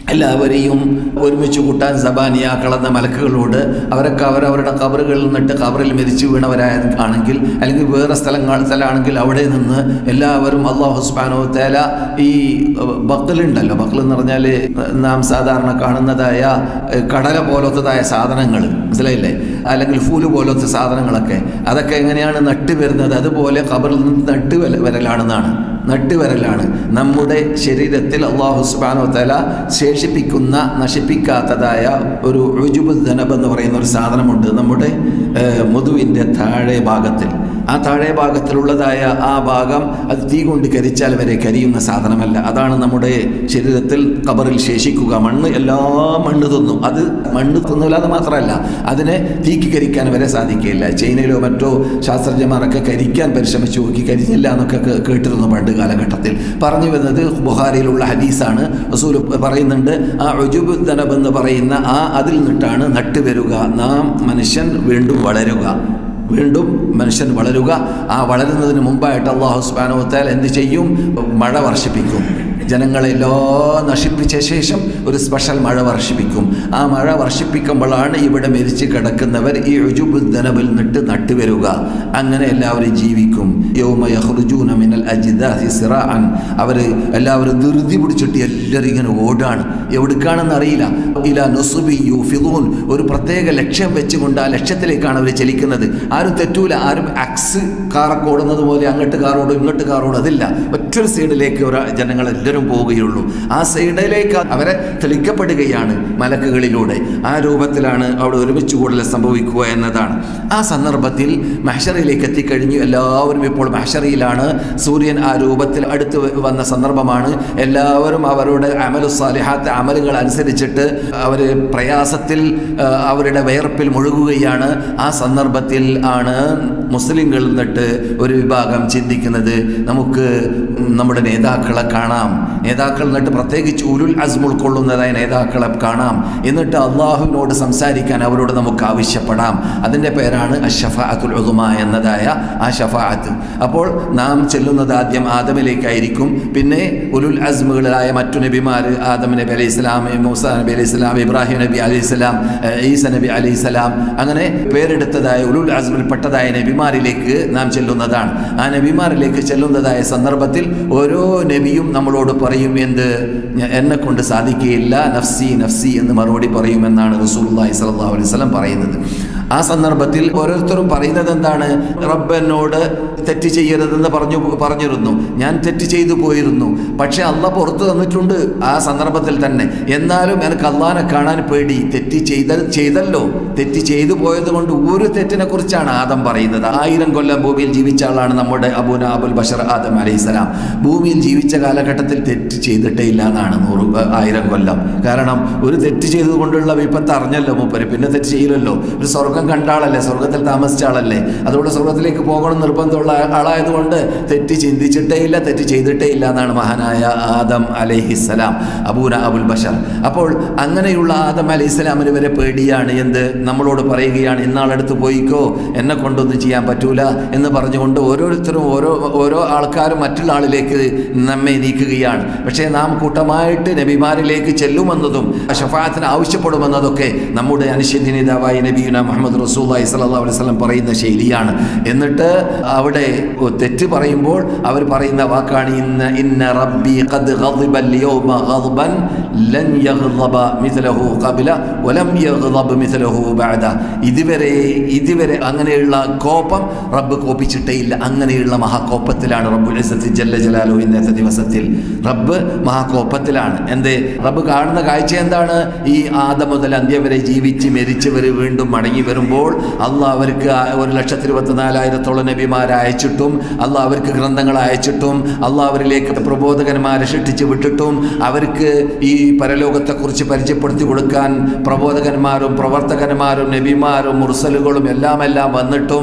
എല്ലാവരെയും ഒരുമിച്ച് കൂട്ടാൻ സബാനിയാക്കൾ എന്ന മലക്കുകളോട് അവരൊക്കെ അവരവരുടെ കബറുകളിൽ നിന്നിട്ട് കബറിൽ മരിച്ചു വീണവരായ ആണെങ്കിൽ അല്ലെങ്കിൽ വേറെ സ്ഥലങ്ങൾ സ്ഥലമാണെങ്കിൽ അവിടെ നിന്ന് എല്ലാവരും അള്ളാഹു സുബ്ഹാനഹു തആല ഈ ബക്കലുണ്ടല്ലോ ബക്കൽ എന്ന് പറഞ്ഞാൽ നാം സാധാരണ കാണുന്നതായ ഏഹ്, കടല പോലത്തതായ സാധനങ്ങൾ മനസ്സിലായില്ലേ അല്ലെങ്കിൽ ഫൂല് പോലത്തെ സാധനങ്ങളൊക്കെ അതൊക്കെ എങ്ങനെയാണ് നട്ട് വരുന്നത് അതുപോലെ കബറിൽ നിന്ന് നട്ട് വര- വരലാണെന്നാണ് നട്ടുവരലാണ് നമ്മുടെ ശരീരത്തിൽ അള്ളാഹു സുബാനോ തല ശേഷിപ്പിക്കുന്ന നശിപ്പിക്കാത്തതായ ഒരു റുജുബ് ധനബ് എന്ന് പറയുന്ന ഒരു സാധനമുണ്ട് നമ്മുടെ ഏഹ്, മുതുവിൻ്റെ താഴെ ഭാഗത്തിൽ ആ താഴെ ഭാഗത്തിലുള്ളതായ ആ ഭാഗം അത് തീ കൊണ്ട് കരിച്ചാൽ വരെ കരിയുന്ന സാധനമല്ല അതാണ് നമ്മുടെ ശരീരത്തിൽ കബറിൽ ശേഷിക്കുക മണ്ണ് എല്ലാ മണ്ണ് തിന്നും അത് മണ്ണ് തിന്നില്ല അത് മാത്രമല്ല അതിനെ തീക്ക് കരിക്കാൻ വരെ സാധിക്കില്ല ചൈനയിലോ മറ്റോ ശാസ്ത്രജ്ഞന്മാരൊക്കെ കരിക്കാൻ പരിശ്രമിച്ചു നോക്കി കരിഞ്ഞില്ല എന്നൊക്കെ കേ- കേട്ടിരുന്നു പണ്ട് കാലഘട്ടത്തിൽ പറഞ്ഞു വരുന്നത് ബുഹാരിയിലുള്ള ഹദീസാണ് റസൂൽ പറയുന്നുണ്ട് ആ ഉജുബ് ദനബ് എന്ന് പറയുന്ന ആ അതിൽ നിന്നിട്ടാണ് നട്ടുവരുക നാം മനുഷ്യൻ വീണ്ടും വളരുക വീണ്ടും മനുഷ്യൻ വളരുക ആ വളരുന്നതിന് മുമ്പായിട്ട് അള്ളാഹു സുബ്ഹാനഹു വതആല എന്ത് ചെയ്യും മഴ വർഷിപ്പിക്കും ജനങ്ങളെല്ലാം നശിപ്പിച്ച ശേഷം ഒരു സ്പെഷ്യൽ മഴ വർഷിപ്പിക്കും ആ മഴ വർഷിപ്പിക്കുമ്പോഴാണ് ഇവിടെ മരിച്ച് കിടക്കുന്നവർ ഈ ഉജുബ് ദനബിൽ നിട്ട് നട്ടുവരുക അങ്ങനെ എല്ലാവരും ജീവിക്കും യൗമ യഖ്റുജൂന മിനൽ അജ്ദാസി സിറാഅൻ അവർ എല്ലാവരും ധൃതി പിടിച്ചിട്ട് എല്ലാവരും ഇങ്ങനെ ഓടാണ് എവിടേക്കാണെന്ന് അറിയില്ല ഇല നുസുബി യൂഫിദൂൻ ഒരു പ്രത്യേക ലക്ഷ്യം വെച്ചുകൊണ്ട് ആ ലക്ഷ്യത്തിലേക്കാണ് അവർ ചലിക്കുന്നത് ആരും തെറ്റൂല ആരും അക്സ് കാറൊക്കെ ഓടുന്നത് പോലെ അങ്ങോട്ട് കാർ ഓടും ഇങ്ങോട്ട് കാർ ഓടും അതില്ല ഒറ്റൊരു സൈഡിലേക്ക് ഒരു ജനങ്ങൾ എല്ലാവരും പോവുകയുള്ളൂ ആ സൈഡിലേക്ക് അവരെ തെളിക്കപ്പെടുകയാണ് മലക്കുകളിലൂടെ ആ രൂപത്തിലാണ് അവിടെ ഒരുമിച്ച് കൂടുതൽ സംഭവിക്കുക എന്നതാണ് ആ സന്ദർഭത്തിൽ മഹഷറയിലേക്ക് എത്തിക്കഴിഞ്ഞു എല്ലാവരും ഇപ്പോൾ മഹഷറയിലാണ് സൂര്യൻ ആ രൂപത്തിൽ അടുത്ത് വന്ന സന്ദർഭമാണ് എല്ലാവരും അവരുടെ അമലു സാലിഹാത്ത് അമലുകൾ അനുസരിച്ചിട്ട് അവർ പ്രയാസത്തിൽ ആ, അവരുടെ വയർപ്പിൽ മുഴുകുകയാണ് ആ സന്ദർഭത്തിൽ ആണ് മുസ്ലിങ്ങൾ നിന്നിട്ട് ഒരു വിഭാഗം ചിന്തിക്കുന്നത് നമുക്ക് നമ്മുടെ നേതാക്കളെ കാണാം നേതാക്കൾ എന്നിട്ട് പ്രത്യേകിച്ച് ഉരുൾ അസ്മ ഉൾക്കൊള്ളുന്നതായ നേതാക്കളെ കാണാം എന്നിട്ട് അള്ളാഹുവിനോട് സംസാരിക്കാൻ അവരോട് നമുക്ക് ആവശ്യപ്പെടാം അതിൻ്റെ പേരാണ് അഷഫാഅത്തുൽ ഉദുമ എന്നതായ ആ ഷഫാഅത്ത് അപ്പോൾ നാം ചെല്ലുന്നത് ആദ്യം ആദമിലേക്കായിരിക്കും പിന്നെ ഉലുൽ അസ്മുകളായ മറ്റു നബിമാർ ആദം നബി അലൈഹി സ്വലാം മൂസ നബി അലൈഹി സ്വലാം ഇബ്രാഹിം നബി അലൈഹി സ്വലാം ഏഹ് ഈസ നബി അലൈഹി സ്വലാം അങ്ങനെ പേരെടുത്തതായ ഉലുൽ അസ്മിൽപ്പെട്ടതായ നബിമാരിലേക്ക് നാം ചെല്ലുന്നതാണ് ആ നബിമാരിലേക്ക് ചെല്ലുന്നതായ സന്ദർഭത്തിൽ ഓരോ നബിയും നമ്മളോട് പറയും എന്ത് "ഞ- എന്നെ കൊണ്ട് സാധിക്കുകയില്ല നഫ്സി നഫ്സി എന്ന് മറുപടി പറയുമെന്നാണ് റസൂലുള്ളാഹി സ്വല്ലല്ലാഹു അലൈഹി വസല്ലം പറയുന്നത് ആ സന്ദർഭത്തിൽ ഓരോരുത്തരും പറയുന്നത് എന്താണ് റബ്ബനോട് തെറ്റ് ചെയ്യരുതെന്ന് പറഞ്ഞു പറഞ്ഞിരുന്നു ഞാൻ തെറ്റ് ചെയ്തു പോയിരുന്നു പക്ഷെ അല്ല പുറത്തു തന്നിട്ടുണ്ട് ആ സന്ദർഭത്തിൽ തന്നെ എന്നാലും എനിക്ക് അള്ളാനെ കാണാൻ പേടി തെറ്റ് ചെയ്ത ചെയ്തല്ലോ തെറ്റ് ചെയ്തു പോയത് കൊണ്ട് ഒരു തെറ്റിനെ കുറിച്ചാണ് ആദം പറയുന്നത് ആയിരം കൊല്ലം ഭൂമിയിൽ ജീവിച്ച ആളാണ് നമ്മുടെ അബൂന അബുൽ ബഷർ ആദം അലൈഹിസ്സലാം ഭൂമിയിൽ ജീവിച്ച കാലഘട്ടത്തിൽ തെറ്റ് ചെയ്തിട്ടേ ഇല്ല എന്നാണ് നൂറ് ഏഹ്, ആയിരം കൊല്ലം കാരണം ഒരു തെറ്റ് ചെയ്തുകൊണ്ടുള്ള വിപത്ത് അറിഞ്ഞല്ലോ മൂപ്പര് പിന്നെ തെറ്റ് ചെയ്യില്ലല്ലോ ഒരു സ്വർഗം കണ്ട ആളല്ലേ സ്വർഗത്തിൽ താമസിച്ച ആളല്ലേ അതുകൊണ്ട് സ്വർഗത്തിലേക്ക് പോകണം നിർബന്ധമുള്ള ആളായതുകൊണ്ട് തെറ്റ് ചിന്തിച്ചിട്ടേ ഇല്ല തെറ്റ് ചെയ്തിട്ടേ ഇല്ല എന്നാണ് മഹാനായ ആദം അലൈഹിസ്സലാം അബൂന അബുൽ ബഷർ അപ്പോൾ അങ്ങനെയുള്ള ആദം അലൈഹിസ്സലാമിന് വരെ പേടിയാണ് എന്ത് നമ്മളോട് പറയുകയാണ് ഇന്നാളടുത്ത് പോയിക്കോ എന്നെ കൊണ്ടൊന്നും ചെയ്യാൻ പറ്റൂല എന്ന് പറഞ്ഞുകൊണ്ട് ഓരോരുത്തരും ഓരോ ഓരോ ആൾക്കാരും മറ്റുള്ള ആളിലേക്ക് നമ്മെ നീക്കുകയാണ് പക്ഷേ നാം കൂട്ടമായിട്ട് നബിമാരിലേക്ക് ചെല്ലുമെന്നതും ഷഫാത്തിന് ആവശ്യപ്പെടുമെന്നതൊക്കെ നമ്മുടെ അനുശേദ്യ നേതാവായ നബീന മുഹമ്മദ് റസൂല്ലായി സ്വല്ലല്ലാഹു അലൈഹി വസല്ലം പറയുന്ന ശൈലിയാണ് എന്നിട്ട് അവിടെ തെറ്റ് പറയുമ്പോൾ അവർ പറയുന്ന വാക്കാണ് ഇന്ന ഇന്ന റബ്ബി ഖദ് ഗളിബ اليوم غضبا لن يغضب مثله قبل ولم يغضب مثله بعد ഇതുവരെ ഇതുവരെ അങ്ങനെയുള്ള കോപം റബ്ബ് കോപിച്ചിട്ടേ ഇല്ല അങ്ങനെയുള്ള മഹാകോപത്തിലാണ് റബ്ബുൽ ഇസ്സത്ത് ജല്ല ജലാലു ഇന്നത്തെ ദിവസത്തിൽ റബ്ബ് മഹാകോപത്തിലാണ് എന്തേ റബ്ബ് കാണുന്ന കാഴ്ച എന്താണ് ഈ ആദം മുതൽ അന്ത്യം വരെ ജീവിച്ച് മരിച്ചവർ വീണ്ടും മടങ്ങി വരുമ്പോൾ അള്ളാഹ് അവർക്ക് ആ ഒരു ലക്ഷത്തി ഇരുപത്തിനാലായിരത്തോളം നബിമാരെ അയച്ചിട്ടും അള്ളാഹ് അവർക്ക് ഗ്രന്ഥങ്ങൾ അയച്ചിട്ടും അള്ളാഹ് അവരിലേക്ക് പ്രബോധകന്മാരെ സൃഷ്ടിച്ച് വിട്ടിട്ടും അവർക്ക് ഈ പരലോകത്തെക്കുറിച്ച് പരിചയപ്പെടുത്തി കൊടുക്കാൻ പ്രബോധകന്മാരും പ്രവർത്തകന്മാരും നബിമാരും മുർസലുകളും എല്ലാം എല്ലാം വന്നിട്ടും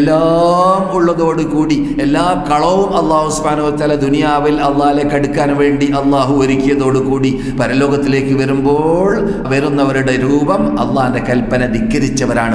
എല്ലാം ഉള്ളതോടുകൂടി എല്ലാ കളവും അള്ളാഹു സ്പാനുവത്തല ദുനിയാവിൽ അള്ളാഹിലേക്ക് അടുക്കാൻ വേണ്ടി അള്ളാഹു ഒരുക്കിയതോടുകൂടി പരലോകത്തിലേക്ക് വരുമ്പോൾ വരുന്നവരുടെ രൂപം അള്ളാഹിൻ്റെ കൽപ്പന ധിക്കരിച്ചവരാണ്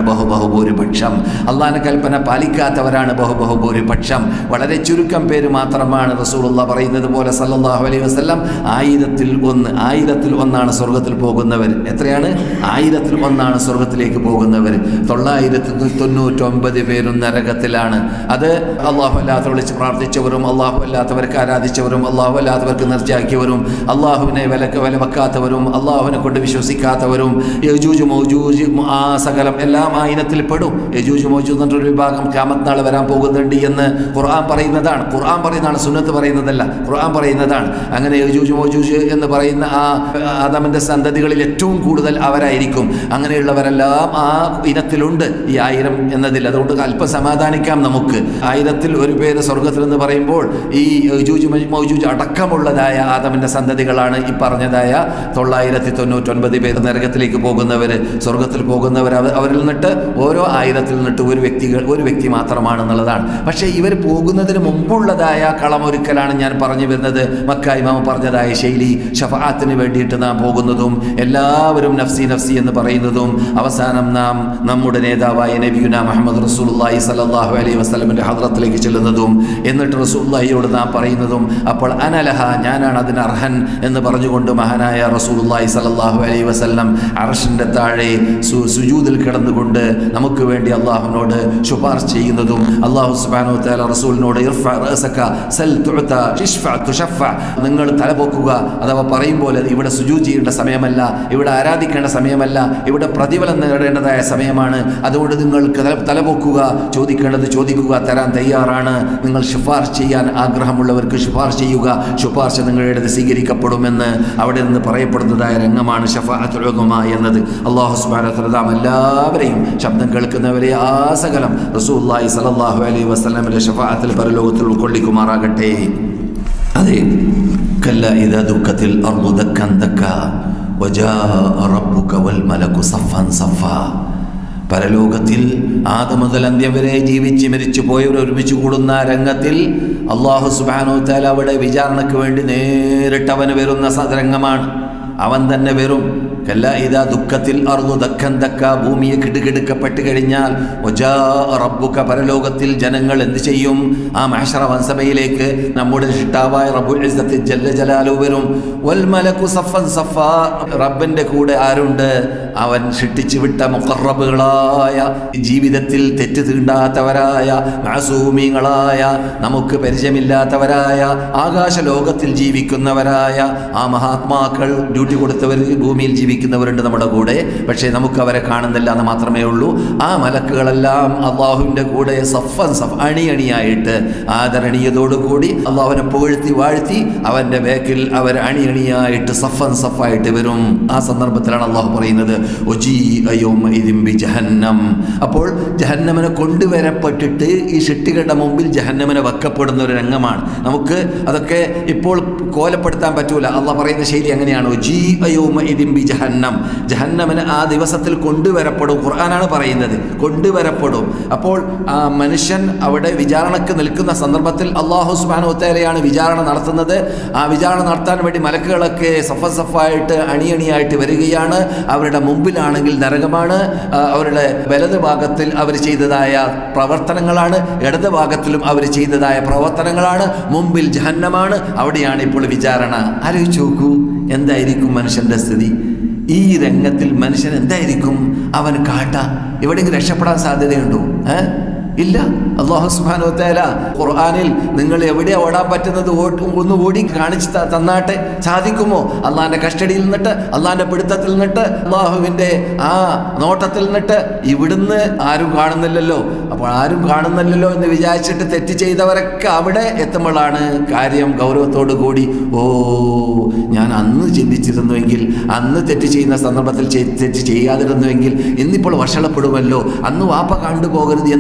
ബഹുബഹുഭൂരിപക്ഷം അള്ളാഹിന്റെ കൽപ്പന പാലിക്കാത്തവരാണ് ബഹുബഹുഭൂരിപക്ഷം വളരെ ചുരുക്കം പേര് മാത്രമാണ് റസൂലുള്ള പറയുന്നത് പോലെ സല്ലല്ലാഹു അലൈഹി വസല്ലം ആയിരത്തിൽ ഒന്ന് ആയിരത്തിൽ ഒന്നാണ് സ്വർഗത്തിൽ പോകുന്നവർ എത്രയാണ് ആയിരത്തിൽ ഒന്നാണ് സ്വർഗത്തിലേക്ക് പോകുന്നവർ തൊള്ളായിരത്തി തൊണ്ണൂറ്റൊമ്പത് പേരും നരകത്തിലാണ് അത് അള്ളാഹു അല്ലാത്ത വിളിച്ച് പ്രാർത്ഥിച്ചവരും അള്ളാഹു അല്ലാത്തവർക്ക് ആരാധിച്ചവരും അള്ളാഹു അല്ലാത്തവർക്ക് നിർച്ചയാക്കിയവരും അള്ളാഹുവിനെ വിലക്ക് വില വെക്കാത്തവരും അള്ളാഹുവിനെ കൊണ്ട് വിശ്വസിക്കാത്തവരും യജൂജ് മൗജൂജ് ആ സകലം എല്ലാം ആ ഇനത്തിൽ പെടും യജൂജ് മൗജൂജ് എന്നൊരു വിഭാഗം ക്യാമത്ത് നാൾ വരാൻ പോകുന്നുണ്ട് എന്ന് ഖുർആൻ പറയുന്നതാണ് ഖുർആൻ പറയുന്നതാണ് സുന്നത്ത് പറയുന്നതല്ല ഖുർആൻ പറയുന്നതാണ് അങ്ങനെ യജൂജ് മൗജൂജ് എന്ന് പറയുന്ന ആ ആദമിന്റെ സന്തതികളിൽ ഏറ്റവും കൂടുതൽ അവരായിരിക്കും അങ്ങനെയുള്ളവരെല്ലാം ആ ഇനത്തിലുണ്ട് ഈ ആയിരം എന്നതിൽ അതുകൊണ്ട് അല്പം സമാധാനിക്കാം നമുക്ക് ആയിരത്തിൽ ഒരു പേര് സ്വർഗത്തിൽ എന്ന് പറയുമ്പോൾ ഈ യജൂജ് മൗജൂജ് അടക്കമുള്ളതായ ആദമിന്റെ സന്തതികളാണ് ഈ പറഞ്ഞതായ തൊള്ളായിരത്തി തൊണ്ണൂറ്റൊൻപത് പേര് നരകത്തിലേക്ക് പോകുന്നവർ സ്വർഗത്തിൽ പോകുന്നവർ അവ- അവരിൽ നിന്നിട്ട് ഓരോ ആയിരത്തിൽ നിന്നിട്ട് ഒരു വ്യക്തികൾ ഒരു വ്യക്തി മാത്രമാണെന്നുള്ളതാണ് പക്ഷേ ഇവർ പോകുന്നതിന് മുമ്പുള്ളതായ കളമൊരുക്കലാണ് ഞാൻ പറഞ്ഞു വരുന്നത് മക്ക ഇമാമ പറഞ്ഞതായ ശൈലി ഷഫാത്തിന് വേണ്ടിയിട്ട് നാം പോകുന്നതും എല്ലാവരും നഫ്സി നഫ്സി എന്ന് പറയുന്നതും അവസാനം നാം നമ്മുടെ നേതാവായ നബിയുന മുഹമ്മദ് റസൂലുള്ളാഹി സല്ലല്ലാഹു അലൈഹി വസല്ലമിന്റെ ഹദ്റത്തിലേക്ക് ചെല്ലുന്നതും എന്നിട്ട് റസൂലുള്ളാഹിയോട് നാം പറയുന്നതും അപ്പോൾ അനലഹ ഞാനാണ് അതിന് അർഹൻ എന്ന് പറഞ്ഞുകൊണ്ട് മഹാനായ റസൂലുള്ളാഹി സല്ലല്ലാഹു അലൈഹി വസല്ലം അർഷിന്റെ താഴെ സു- സുജൂദിൽ കിടന്നുകൊണ്ട് നമുക്ക് വേണ്ടി അള്ളാഹുവിനോട് ശുപാർശ ചെയ്യുന്നതും അള്ളാഹു സുബ്ഹാനഹു വതആല റസൂലിനോട് ഇർഫ റഅസക സൽ തുഅത ഇഷ്ഫ തുഷഫ നിങ്ങൾ തലപൊക്കുക അഥവാ പറയും പോലെ ഇവിടെ സുജൂദ് ചെയ്യേണ്ട സമയമല്ല ഇവിടെ ആരാധിക്കേണ്ട സമയമല്ല ഇവിടെ പ്രതിഫലം നേടേണ്ടതായ സമയമാണ് അതുകൊണ്ട് നിങ്ങൾക്ക് തല- തലപൊക്കുക ചോദിക്കേണ്ടത് ചോദിക്കുക തരാൻ തയ്യാറാണ് നിങ്ങൾ ശുപാർശ ചെയ്യാൻ ആഗ്രഹമുള്ളവർക്ക് ശുപാർശ ചെയ്യുക ശുപാർശ നിങ്ങളുടേത് സ്വീകരിക്കപ്പെടുമെന്ന് അവിടെ നിന്ന് പറയപ്പെടുന്നതായ രംഗമാണ് ഷഫാഅത്തുൽ ഉദുമ എന്നത് അള്ളാഹു സുബ്ഹാനഹു വ തആല നാം എല്ലാവരെയും ശബ്ദം കേൾക്കുന്നവരെ ആ സകലം റസൂലുള്ളാഹി സ്വല്ലല്ലാഹു അലൈഹി വസല്ലമയുടെ ഷഫാഅത്തിൽ പരലോകത്തിൽ ഉൾക്കൊള്ളിക്കുമാറാകട്ടെ അതെ കല്ല ഇദാ ദുഃഖത്തിൽ അർദു ദക്കൻ ദക്ക വജാഅ റബ്ബുക വൽ മലകു സഫൻ സഫാ പരലോകത്തിൽ ആദ്യം മുതൽ അന്ത്യം വരെ ജീവിച്ച് മരിച്ചു പോയവർ ഒരുമിച്ച് കൂടുന്ന ആ രംഗത്തിൽ അള്ളാഹു സുബാനു താല അവിടെ വിചാരണയ്ക്ക് വേണ്ടി നേരിട്ട് അവന് വരുന്ന സ- രംഗമാണ് അവൻ തന്നെ വരും കല്ല ഇതാ ദുഃഖത്തിൽ അറുതു ദക്കൻ ദക്ക ഭൂമിയെ കിടുകിടുക്കപ്പെട്ട് കഴിഞ്ഞാൽ ഒജാ റബ്ബുക പരലോകത്തിൽ ജനങ്ങൾ എന്ത് ചെയ്യും ആ മഹഷറ വൻസഭയിലേക്ക് നമ്മുടെ ഇഷ്ടാവായ റബ്ബുൽ ഇസ്സത്ത് ജല്ല ജലാലു വരും വൽ മലക്കു സഫൻ സഫ റബ്ബിന്റെ കൂടെ ആരുണ്ട് അവൻ സൃഷ്ടിച്ചു വിട്ട മുഖറബുകളായ ജീവിതത്തിൽ തെറ്റ് തീണ്ടാത്തവരായ മാസൂമിങ്ങളായ നമുക്ക് പരിചയമില്ലാത്തവരായ ആകാശ ലോകത്തിൽ ജീവിക്കുന്നവരായ ആ മഹാത്മാക്കൾ ഡ്യൂട്ടി കൊടുത്തവർ ഭൂമിയിൽ ജീവിക്കുന്നവരുണ്ട് നമ്മുടെ കൂടെ പക്ഷേ നമുക്ക് അവരെ കാണുന്നില്ല എന്ന് മാത്രമേ ഉള്ളൂ ആ മലക്കുകളെല്ലാം അള്ളാഹുവിൻ്റെ കൂടെ സഫൻ സഫ് അണിയണിയായിട്ട് ആദരണീയതോടുകൂടി അള്ളാഹുവിനെ പുകഴ്ത്തി വാഴ്ത്തി അവൻ്റെ ബേക്കിൽ അവർ അണിയണിയായിട്ട് സഫൻ സഫായിട്ട് വരും ആ സന്ദർഭത്തിലാണ് അള്ളാഹു പറയുന്നത് "ഉജീഅ യൗമഇദിൻ ബിജഹന്നം." അപ്പോൾ ജഹന്നമനെ കൊണ്ടുവരപ്പെട്ടിട്ട് ഈ ഷിട്ടികളുടെ മുമ്പിൽ ജഹന്നമനെ വെക്കപ്പെടുന്ന ഒരു രംഗമാണ് നമുക്ക് അതൊക്കെ ഇപ്പോൾ കോലപ്പെടുത്താൻ പറ്റൂല അള്ളാഹ് പറയുന്ന ശൈലി അങ്ങനെയാണ് "ഉജീഅ യൗമഇദിൻ ബിജഹന്നം." ജഹന്നമന് ആ ദിവസത്തിൽ കൊണ്ടുവരപ്പെടും ഖുർആനാണ് പറയുന്നത് കൊണ്ടുവരപ്പെടും അപ്പോൾ ആ മനുഷ്യൻ അവിടെ വിചാരണക്ക് നിൽക്കുന്ന സന്ദർഭത്തിൽ അള്ളാഹു സുബാനുത്തേലയാണ് വിചാരണ നടത്തുന്നത് ആ വിചാരണ നടത്താൻ വേണ്ടി മലക്കുകളൊക്കെ സഫ സഫായിട്ട് അണിയണിയായിട്ട് വരികയാണ് അവരുടെ മുമ്പിലാണെങ്കിൽ നരകമാണ് ആ, അവരുടെ വലത് ഭാഗത്തിൽ അവർ ചെയ്തതായ പ്രവർത്തനങ്ങളാണ് ഇടത് ഭാഗത്തിലും അവർ ചെയ്തതായ പ്രവർത്തനങ്ങളാണ് മുമ്പിൽ ജഹന്നമാണ് അവിടെയാണ് ഇപ്പോൾ വിചാരണ ആലോചിച്ച് നോക്കൂ എന്തായിരിക്കും മനുഷ്യന്റെ സ്ഥിതി ഈ രംഗത്തിൽ മനുഷ്യൻ എന്തായിരിക്കും അവൻ കാട്ട എവിടെയെങ്കിലും രക്ഷപ്പെടാൻ സാധ്യതയുണ്ടോ ഏ ഇല്ല അള്ളാഹു സുബാനു തേല ഖുർആാനിൽ നിങ്ങൾ എവിടെ ഓടാൻ പറ്റുന്നത് ഓ- ഒന്ന് ഓടി കാണിച്ച് ത- തന്നാട്ടെ സാധിക്കുമോ അള്ളാഹിന്റെ കസ്റ്റഡിയിൽ നിന്നിട്ട് അള്ളാഹിന്റെ പിടുത്തത്തിൽ നിന്നിട്ട് അള്ളാഹുവിന്റെ ആ നോട്ടത്തിൽ നിന്നിട്ട് ഇവിടുന്ന് ആരും കാണുന്നില്ലല്ലോ അപ്പോൾ ആരും കാണുന്നില്ലല്ലോ എന്ന് വിചാരിച്ചിട്ട് തെറ്റ് ചെയ്തവരൊക്കെ അവിടെ എത്തുമ്പോഴാണ് കാര്യം ഗൗരവത്തോടു കൂടി ഓ ഞാൻ അന്ന് ചിന്തിച്ചിരുന്നുവെങ്കിൽ അന്ന് തെറ്റ് ചെയ്യുന്ന സന്ദർഭത്തിൽ ചെയ്- തെറ്റ് ചെയ്യാതിരുന്നുവെങ്കിൽ ഇന്നിപ്പോൾ വഷളപ്പെടുമല്ലോ അന്ന് വാപ്പ കണ്ടുപോകരുത് എന്ന് പേടിച്ച്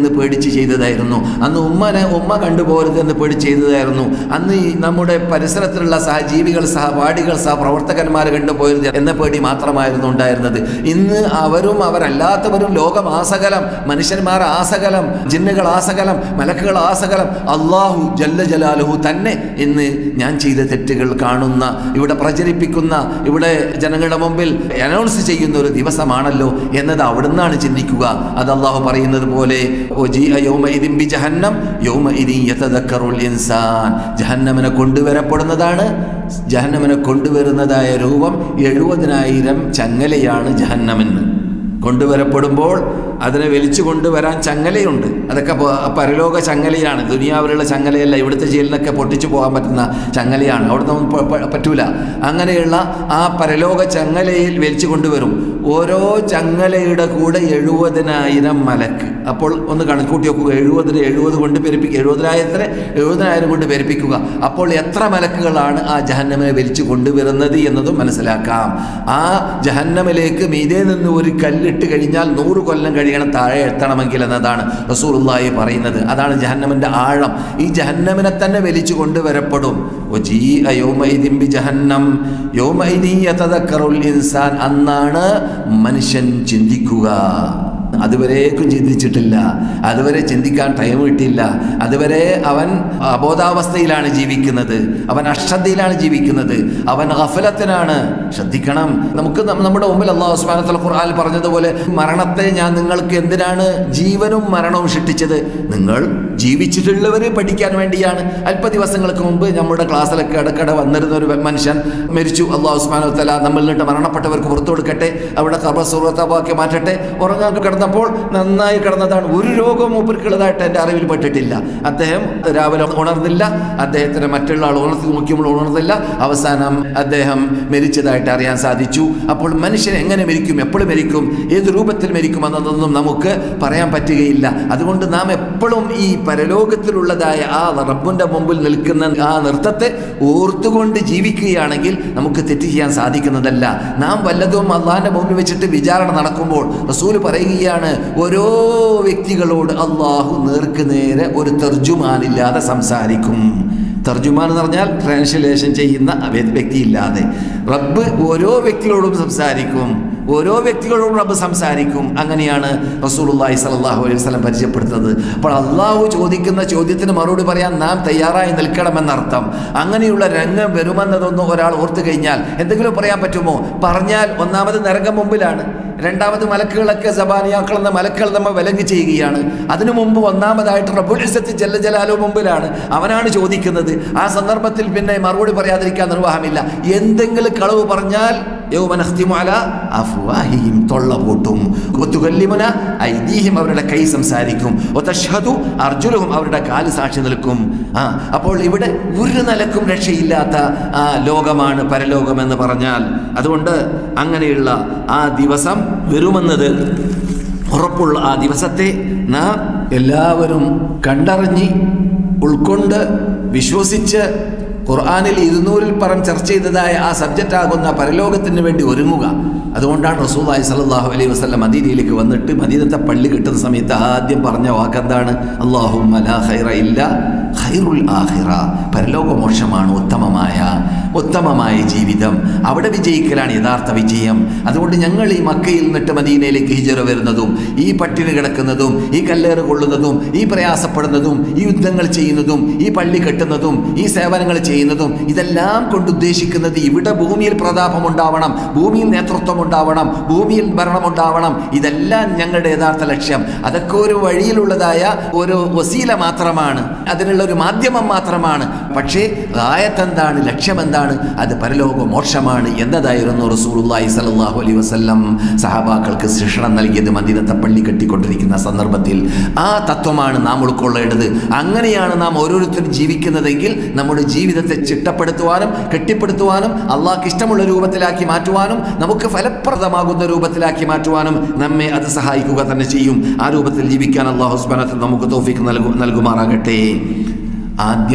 പേടിച്ച് ചെയ്തതായിരുന്നു അന്ന് ഉമ്മനെ ഉമ്മ കണ്ടുപോകരുത് എന്ന് പേടിച്ച് ചെയ്തതായിരുന്നു അന്ന് ഈ നമ്മുടെ പരിസരത്തിലുള്ള സഹജീവികൾ സഹപാഠികൾ സഹപ്രവർത്തകന്മാർ കണ്ടുപോകരുത് എന്ന പേടി മാത്രമായിരുന്നു ഉണ്ടായിരുന്നത് ഇന്ന് അവരും അവരല്ലാത്തവരും ലോകം ആസകലം മനുഷ്യന്മാർ ആസകലം ജിന്നുകൾ ആസകലം മലക്കുകൾ ആസകലം അള്ളാഹു ജല്ല ജലാലുഹു തന്നെ ഇന്ന് ഞാൻ ചെയ്ത തെറ്റുകൾ കാണുന്ന ഇവിടെ പ്രചരിപ്പിക്കുന്ന ഇവിടെ ജനങ്ങളുടെ മുമ്പിൽ അനൗൺസ് ചെയ്യുന്ന ഒരു ദിവസമാണല്ലോ എന്നത് അവിടുന്നാണ് ചിന്തിക്കുക അത് അള്ളാഹു പറയുന്നത് പോലെ "വജീഅ യൗമഇദിൻ ബിജഹന്നം യൗമഇദിൻ യതദക്കറുൽ ഇൻസാൻ ജഹന്നമിനെ കൊണ്ടുവരപ്പെടുന്നതാണ് ജഹന്നമിനെ കൊണ്ടുവരുന്നതായ രൂപം എഴുപതിനായിരം ചങ്ങലയാണ് ജഹന്നമെന്ന് കൊണ്ടുവരപ്പെടുമ്പോൾ അതിനെ വലിച്ചു കൊണ്ടുവരാൻ ചങ്ങലയുണ്ട് അതൊക്കെ പ- പരലോക ചങ്ങലയാണ് ദുനിയാവിലുള്ള ചങ്ങലയല്ല ഇവിടുത്തെ ജയിലിനൊക്കെ പൊട്ടിച്ചു പോകാൻ പറ്റുന്ന ചങ്ങലയാണ് അവിടുന്ന് ഒന്നും പ- പ- പറ്റൂല അങ്ങനെയുള്ള ആ പരലോക ചങ്ങലയിൽ വലിച്ചു കൊണ്ടുവരും ഓരോ ചങ്ങലയുടെ കൂടെ എഴുപതിനായിരം മലക്ക് അപ്പോൾ ഒന്ന് കണക്കൂട്ടി നോക്കുക എഴുപതിന് എഴുപത് കൊണ്ട് പെരുപ്പിക്കുക എഴുപതിനായിരത്തിന് എഴുപതിനായിരം കൊണ്ട് പെരുപ്പിക്കുക അപ്പോൾ എത്ര മലക്കുകളാണ് ആ ജഹന്നമിനെ വലിച്ചു കൊണ്ടുവരുന്നത് എന്നതും മനസ്സിലാക്കാം ആ ജഹന്നമിലേക്ക് മീതെ നിന്ന് ഒരു കല്ലിട്ട് കഴിഞ്ഞാൽ നൂറ് കൊല്ലം കഴിയണം താഴെ എത്തണമെങ്കിൽ എന്നതാണ് റസൂലുള്ളാഹി പറയുന്നത് അതാണ് ജഹന്നമിൻ്റെ ആഴം ഈ ജഹന്നമിനെ തന്നെ വലിച്ചു കൊണ്ടുവരപ്പെടും വജീഅ യൗമഇദിൻ ബിജഹന്നം യൗമഇദിൻ യതദക്കറുൽ ഇൻസാൻ അന്നാണ് മനുഷ്യൻ ചിന്തിക്കുക അതുവരേക്കും ചിന്തിച്ചിട്ടില്ല അതുവരെ ചിന്തിക്കാൻ ടൈം കിട്ടിയില്ല അതുവരെ അവൻ അബോധാവസ്ഥയിലാണ് ജീവിക്കുന്നത് അവൻ അശ്രദ്ധയിലാണ് ജീവിക്കുന്നത് അവൻ ഗഫലത്തിനാണ് ശ്രദ്ധിക്കണം നമുക്ക് നം- നമ്മുടെ മുമ്പിൽ അള്ളാഹു സുബ്ഹാനഹു ഖുർആൻ പറഞ്ഞതുപോലെ മരണത്തെ ഞാൻ നിങ്ങൾക്ക് എന്തിനാണ് ജീവനും മരണവും സൃഷ്ടിച്ചത് നിങ്ങൾ ജീവിച്ചിട്ടുള്ളവരെ പഠിക്കാൻ വേണ്ടിയാണ് അല്പ ദിവസങ്ങൾക്ക് മുമ്പ് നമ്മുടെ ക്ലാസ്സിലൊക്കെ ഇടയ്ക്കിടെ വന്നിരുന്ന ഒരു മനുഷ്യൻ മരിച്ചു അള്ളാഹു ഉസ്മാനു തല നമ്മളിൽ നിന്ന് മരണപ്പെട്ടവർക്ക് പുറത്തു കൊടുക്കട്ടെ അവിടെ കബസുറത്താക്കി മാറ്റട്ടെ ഉറങ്ങാൻ കിടന്നപ്പോൾ നന്നായി കിടന്നതാണ് ഒരു രോഗവും മൂപ്പർക്കുള്ളതായിട്ട് എൻ്റെ അറിവിൽ പെട്ടിട്ടില്ല അദ്ദേഹം രാവിലെ ഉണർന്നില്ല അദ്ദേഹത്തിന് മറ്റുള്ള ആൾ ഉണർത്തി നോക്കിയപ്പോൾ ഉണർന്നില്ല അവസാനം അദ്ദേഹം മരിച്ചതായിട്ട് അറിയാൻ സാധിച്ചു അപ്പോൾ മനുഷ്യൻ എങ്ങനെ മരിക്കും എപ്പോഴും മരിക്കും ഏത് രൂപത്തിൽ മരിക്കും എന്നതൊന്നും നമുക്ക് പറയാൻ പറ്റുകയില്ല അതുകൊണ്ട് നാം എപ്പോഴും ഈ പരലോകത്തിലുള്ളതായ ആ റബ്ബിൻ്റെ മുമ്പിൽ നിൽക്കുന്ന ആ നൃത്തത്തെ ഓർത്തുകൊണ്ട് ജീവിക്കുകയാണെങ്കിൽ നമുക്ക് തെറ്റ് ചെയ്യാൻ സാധിക്കുന്നതല്ല നാം വല്ലതും അള്ളാഹിൻ്റെ മുമ്പിൽ വെച്ചിട്ട് വിചാരണ നടക്കുമ്പോൾ റസൂൽ പറയുകയാണ് ഓരോ വ്യക്തികളോട് അള്ളാഹു നേർക്ക് നേരെ ഒരു തർജുമാനില്ലാതെ സംസാരിക്കും തർജുമാൻ എന്ന് പറഞ്ഞാൽ ട്രാൻസ്ലേഷൻ ചെയ്യുന്ന വ്യ- വ്യക്തിയില്ലാതെ റബ്ബ് ഓരോ വ്യക്തികളോടും സംസാരിക്കും ഓരോ വ്യക്തികളോടും റബ്ബ് സംസാരിക്കും അങ്ങനെയാണ് റസൂലുള്ളാഹി സ്വല്ലല്ലാഹു അലൈഹി വസല്ലം പരിചയപ്പെടുത്തുന്നത് അപ്പോൾ അള്ളാഹു ചോദിക്കുന്ന ചോദ്യത്തിന് മറുപടി പറയാൻ നാം തയ്യാറായി നിൽക്കണമെന്നർത്ഥം അങ്ങനെയുള്ള രംഗം വരുമെന്നതൊന്നും ഒരാൾ ഓർത്തു കഴിഞ്ഞാൽ എന്തെങ്കിലും പറയാൻ പറ്റുമോ പറഞ്ഞാൽ ഒന്നാമത് നരകം മുമ്പിലാണ് രണ്ടാമത് മലക്കുകളൊക്കെ സബാനിയാക്കൾ എന്ന മലക്കുകൾ നമ്മൾ വിലങ്ങ് ചെയ്യുകയാണ് അതിനു മുമ്പ് ഒന്നാമതായിട്ട് റബ്ബുൽ ഇസ്സത്ത് ജല്ല ജലാലു മുമ്പിലാണ് അവനാണ് ചോദിക്കുന്നത് ആ സന്ദർഭത്തിൽ പിന്നെ മറുപടി പറയാതിരിക്കാൻ നിർവാഹമില്ല എന്തെങ്കിലും കളവ് പറഞ്ഞാൽ യൗമ നഖ്തിമു അലാ അഫ്വാഹിഹിം തൊള്ള പൂട്ടും വതുകല്ലിമുന ഐദീഹിം അവരുടെ കൈ സംസാരിക്കും വതഷ്ഹദു അർജുലുഹും അവരുടെ കാല് സാക്ഷി നിൽക്കും ആ അപ്പോൾ ഇവിടെ ഒരു നിലക്കും രക്ഷയില്ലാത്ത ആ ലോകമാണ് പരലോകം എന്ന് പറഞ്ഞാൽ അതുകൊണ്ട് അങ്ങനെയുള്ള ആ ദിവസം വരുമെന്നത് ഉറപ്പുള്ള ആ ദിവസത്തെ നാം എല്ലാവരും കണ്ടറിഞ്ഞ് ഉൾക്കൊണ്ട് വിശ്വസിച്ച് ഖുർആാനിൽ ഇരുന്നൂറിൽ പരം ചർച്ച ചെയ്തതായ ആ സബ്ജക്റ്റ് ആകുന്ന പരലോകത്തിന് വേണ്ടി ഒരുങ്ങുക അതുകൊണ്ടാണ് റസൂല്ലായി സല്ലല്ലാഹു അലൈഹി വസല്ലം മദീനയിലേക്ക് വന്നിട്ട് മദീനത്തെ പള്ളി കിട്ടുന്ന സമയത്ത് ആദ്യം പറഞ്ഞ വാക്കെന്താണ് അള്ളാഹു ലാ ഖൈറ ഇല്ല ഖൈറുൽ ആഖിറ പരലോകമോക്ഷമാണ് ഉത്തമമായ ഉത്തമമായ ജീവിതം അവിടെ വിജയിക്കലാണ് യഥാർത്ഥ വിജയം അതുകൊണ്ട് ഞങ്ങൾ ഈ മക്കയിൽ നിന്നിട്ട് മദീനയിലേക്ക് ഹിജറ വരുന്നതും ഈ പട്ടിണി കിടക്കുന്നതും ഈ കല്ലേറ് കൊള്ളുന്നതും ഈ പ്രയാസപ്പെടുന്നതും ഈ യുദ്ധങ്ങൾ ചെയ്യുന്നതും ഈ പള്ളി കെട്ടുന്നതും ഈ സേവനങ്ങൾ ചെയ്യുന്നതും ഇതെല്ലാം കൊണ്ട് ഉദ്ദേശിക്കുന്നത് ഇവിടെ ഭൂമിയിൽ പ്രതാപം ഉണ്ടാവണം ഭൂമിയിൽ നേതൃത്വം ഉണ്ടാവണം ഭൂമിയിൽ ഭരണം ഉണ്ടാവണം ഇതെല്ലാം ഞങ്ങളുടെ യഥാർത്ഥ ലക്ഷ്യം അതൊക്കെ ഒരു വഴിയിലുള്ളതായ ഒരു വസീല മാത്രമാണ് അതിനുള്ള ഒരു മാധ്യമം മാത്രമാണ് പക്ഷേ ആയത്തെന്താണ് ലക്ഷ്യം എന്താണ് അത് പരലോക മോക്ഷമാണ് എന്നതായിരുന്നു റസൂലുള്ളാഹി സ്വല്ലല്ലാഹു അലൈഹി വസല്ലം സഹാബാക്കൾക്ക് ശിക്ഷണം നൽകിയത് മദീനത്തെ പള്ളി കെട്ടിക്കൊണ്ടിരിക്കുന്ന സന്ദർഭത്തിൽ ആ തത്വമാണ് നാം ഉൾക്കൊള്ളേണ്ടത് അങ്ങനെയാണ് നാം ഓരോരുത്തരും ജീവിക്കുന്നതെങ്കിൽ നമ്മുടെ ജീവിതത്തെ ചിട്ടപ്പെടുത്തുവാനും കെട്ടിപ്പടുത്തുവാനും അള്ളാഹ്ക്ക് ഇഷ്ടമുള്ള രൂപത്തിലാക്കി മാറ്റുവാനും നമുക്ക് ഫലപ്രദമാകുന്ന രൂപത്തിലാക്കി മാറ്റുവാനും നമ്മെ അത് സഹായിക്കുക തന്നെ ചെയ്യും ആ രൂപത്തിൽ ജീവിക്കാൻ അള്ളാഹു സുബ്ഹാനഹു നമുക്ക് തോഫിക്ക് നൽകു നൽകുമാറാകട്ടെ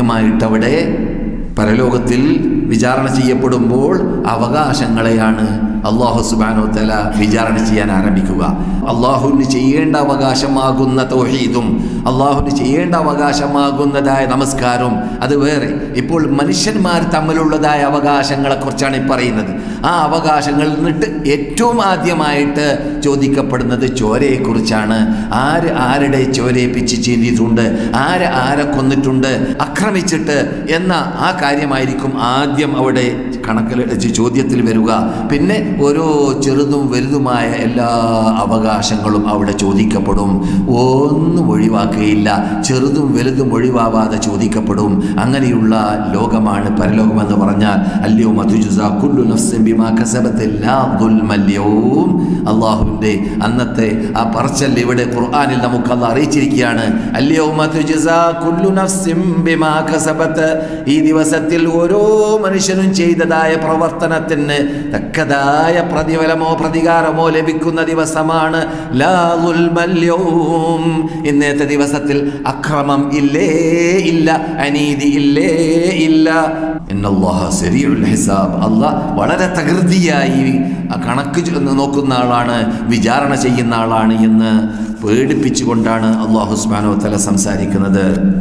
ആദ്യമായിട്ടവിടെ പരലോകത്തിൽ വിചാരണ ചെയ്യപ്പെടുമ്പോൾ അവകാശങ്ങളെയാണ് അള്ളാഹു സുബാനോ തല വിചാരണ ചെയ്യാൻ ആരംഭിക്കുക അള്ളാഹുവിന് ചെയ്യേണ്ട അവകാശമാകുന്ന തൗഹീദും അള്ളാഹുവിന് ചെയ്യേണ്ട അവകാശമാകുന്നതായ നമസ്കാരവും അത് വേറെ ഇപ്പോൾ മനുഷ്യന്മാർ തമ്മിലുള്ളതായ അവകാശങ്ങളെക്കുറിച്ചാണ് ഈ പറയുന്നത് ആ അവകാശങ്ങളിൽ നിന്നിട്ട് ഏറ്റവും ആദ്യമായിട്ട് ചോദിക്കപ്പെടുന്നത് ചോരയെക്കുറിച്ചാണ് ആര് ആരുടെ ചോരയെ പിച്ച് ചീന്തിയിട്ടുണ്ട് ആര് ആരെ കൊന്നിട്ടുണ്ട് ആക്രമിച്ചിട്ട് എന്ന ആ കാര്യമായിരിക്കും ആദ്യം അവിടെ കണക്കിൽ ചോദ്യത്തിൽ വരിക പിന്നെ ഓരോ ചെറുതും വലുതുമായ എല്ലാ അവകാശങ്ങളും അവിടെ ചോദിക്കപ്പെടും ഒന്നും ഒഴിവാക്കുകയില്ല ചെറുതും വലുതും ഒഴിവാവാതെ ചോദിക്കപ്പെടും അങ്ങനെയുള്ള ലോകമാണ് പരലോകമെന്ന് പറഞ്ഞാൽ അല്ലയോ മധുജുസ കുല്ലു നഫ്സിൻ ബിമാ കസബത്ത് ലാ ദുൽമ അൽയൗം അള്ളാഹുവിൻ്റെ അന്നത്തെ ആ പറച്ചൽ ഇവിടെ ഖുർആനിൽ നമുക്ക് അത് അറിയിച്ചിരിക്കുകയാണ് അല്ലയോ മധുജുസ കുല്ലു നഫ്സിൻ ബിമാ കസബത്ത് ഈ ദിവസത്തിൽ ഓരോ മനുഷ്യനും ചെയ്തതായ പ്രവർത്തനത്തിന് തക്കതായ പ്രതിഫലമോ പ്രതികാരമോ ലഭിക്കുന്ന ദിവസമാണ് ലാ ദുൽമ അൽയൗം ഇന്നത്തെ ദിവസത്തിൽ അക്രമം ഇല്ലേ ഇല്ല അനീതി ഇല്ലേ ഇല്ല ഇന്നല്ലാഹ സരീഉൽ ഹിസാബ് അള്ളാഹ് വളരെ തകൃതിയായി ആ കണക്ക് ചെ- നോക്കുന്ന ആളാണ് വിചാരണ ചെയ്യുന്ന ആളാണ് എന്ന് പേടിപ്പിച്ചുകൊണ്ടാണ് അള്ളാഹു സുബ്ഹാനഹു വ തആല സംസാരിക്കുന്നത്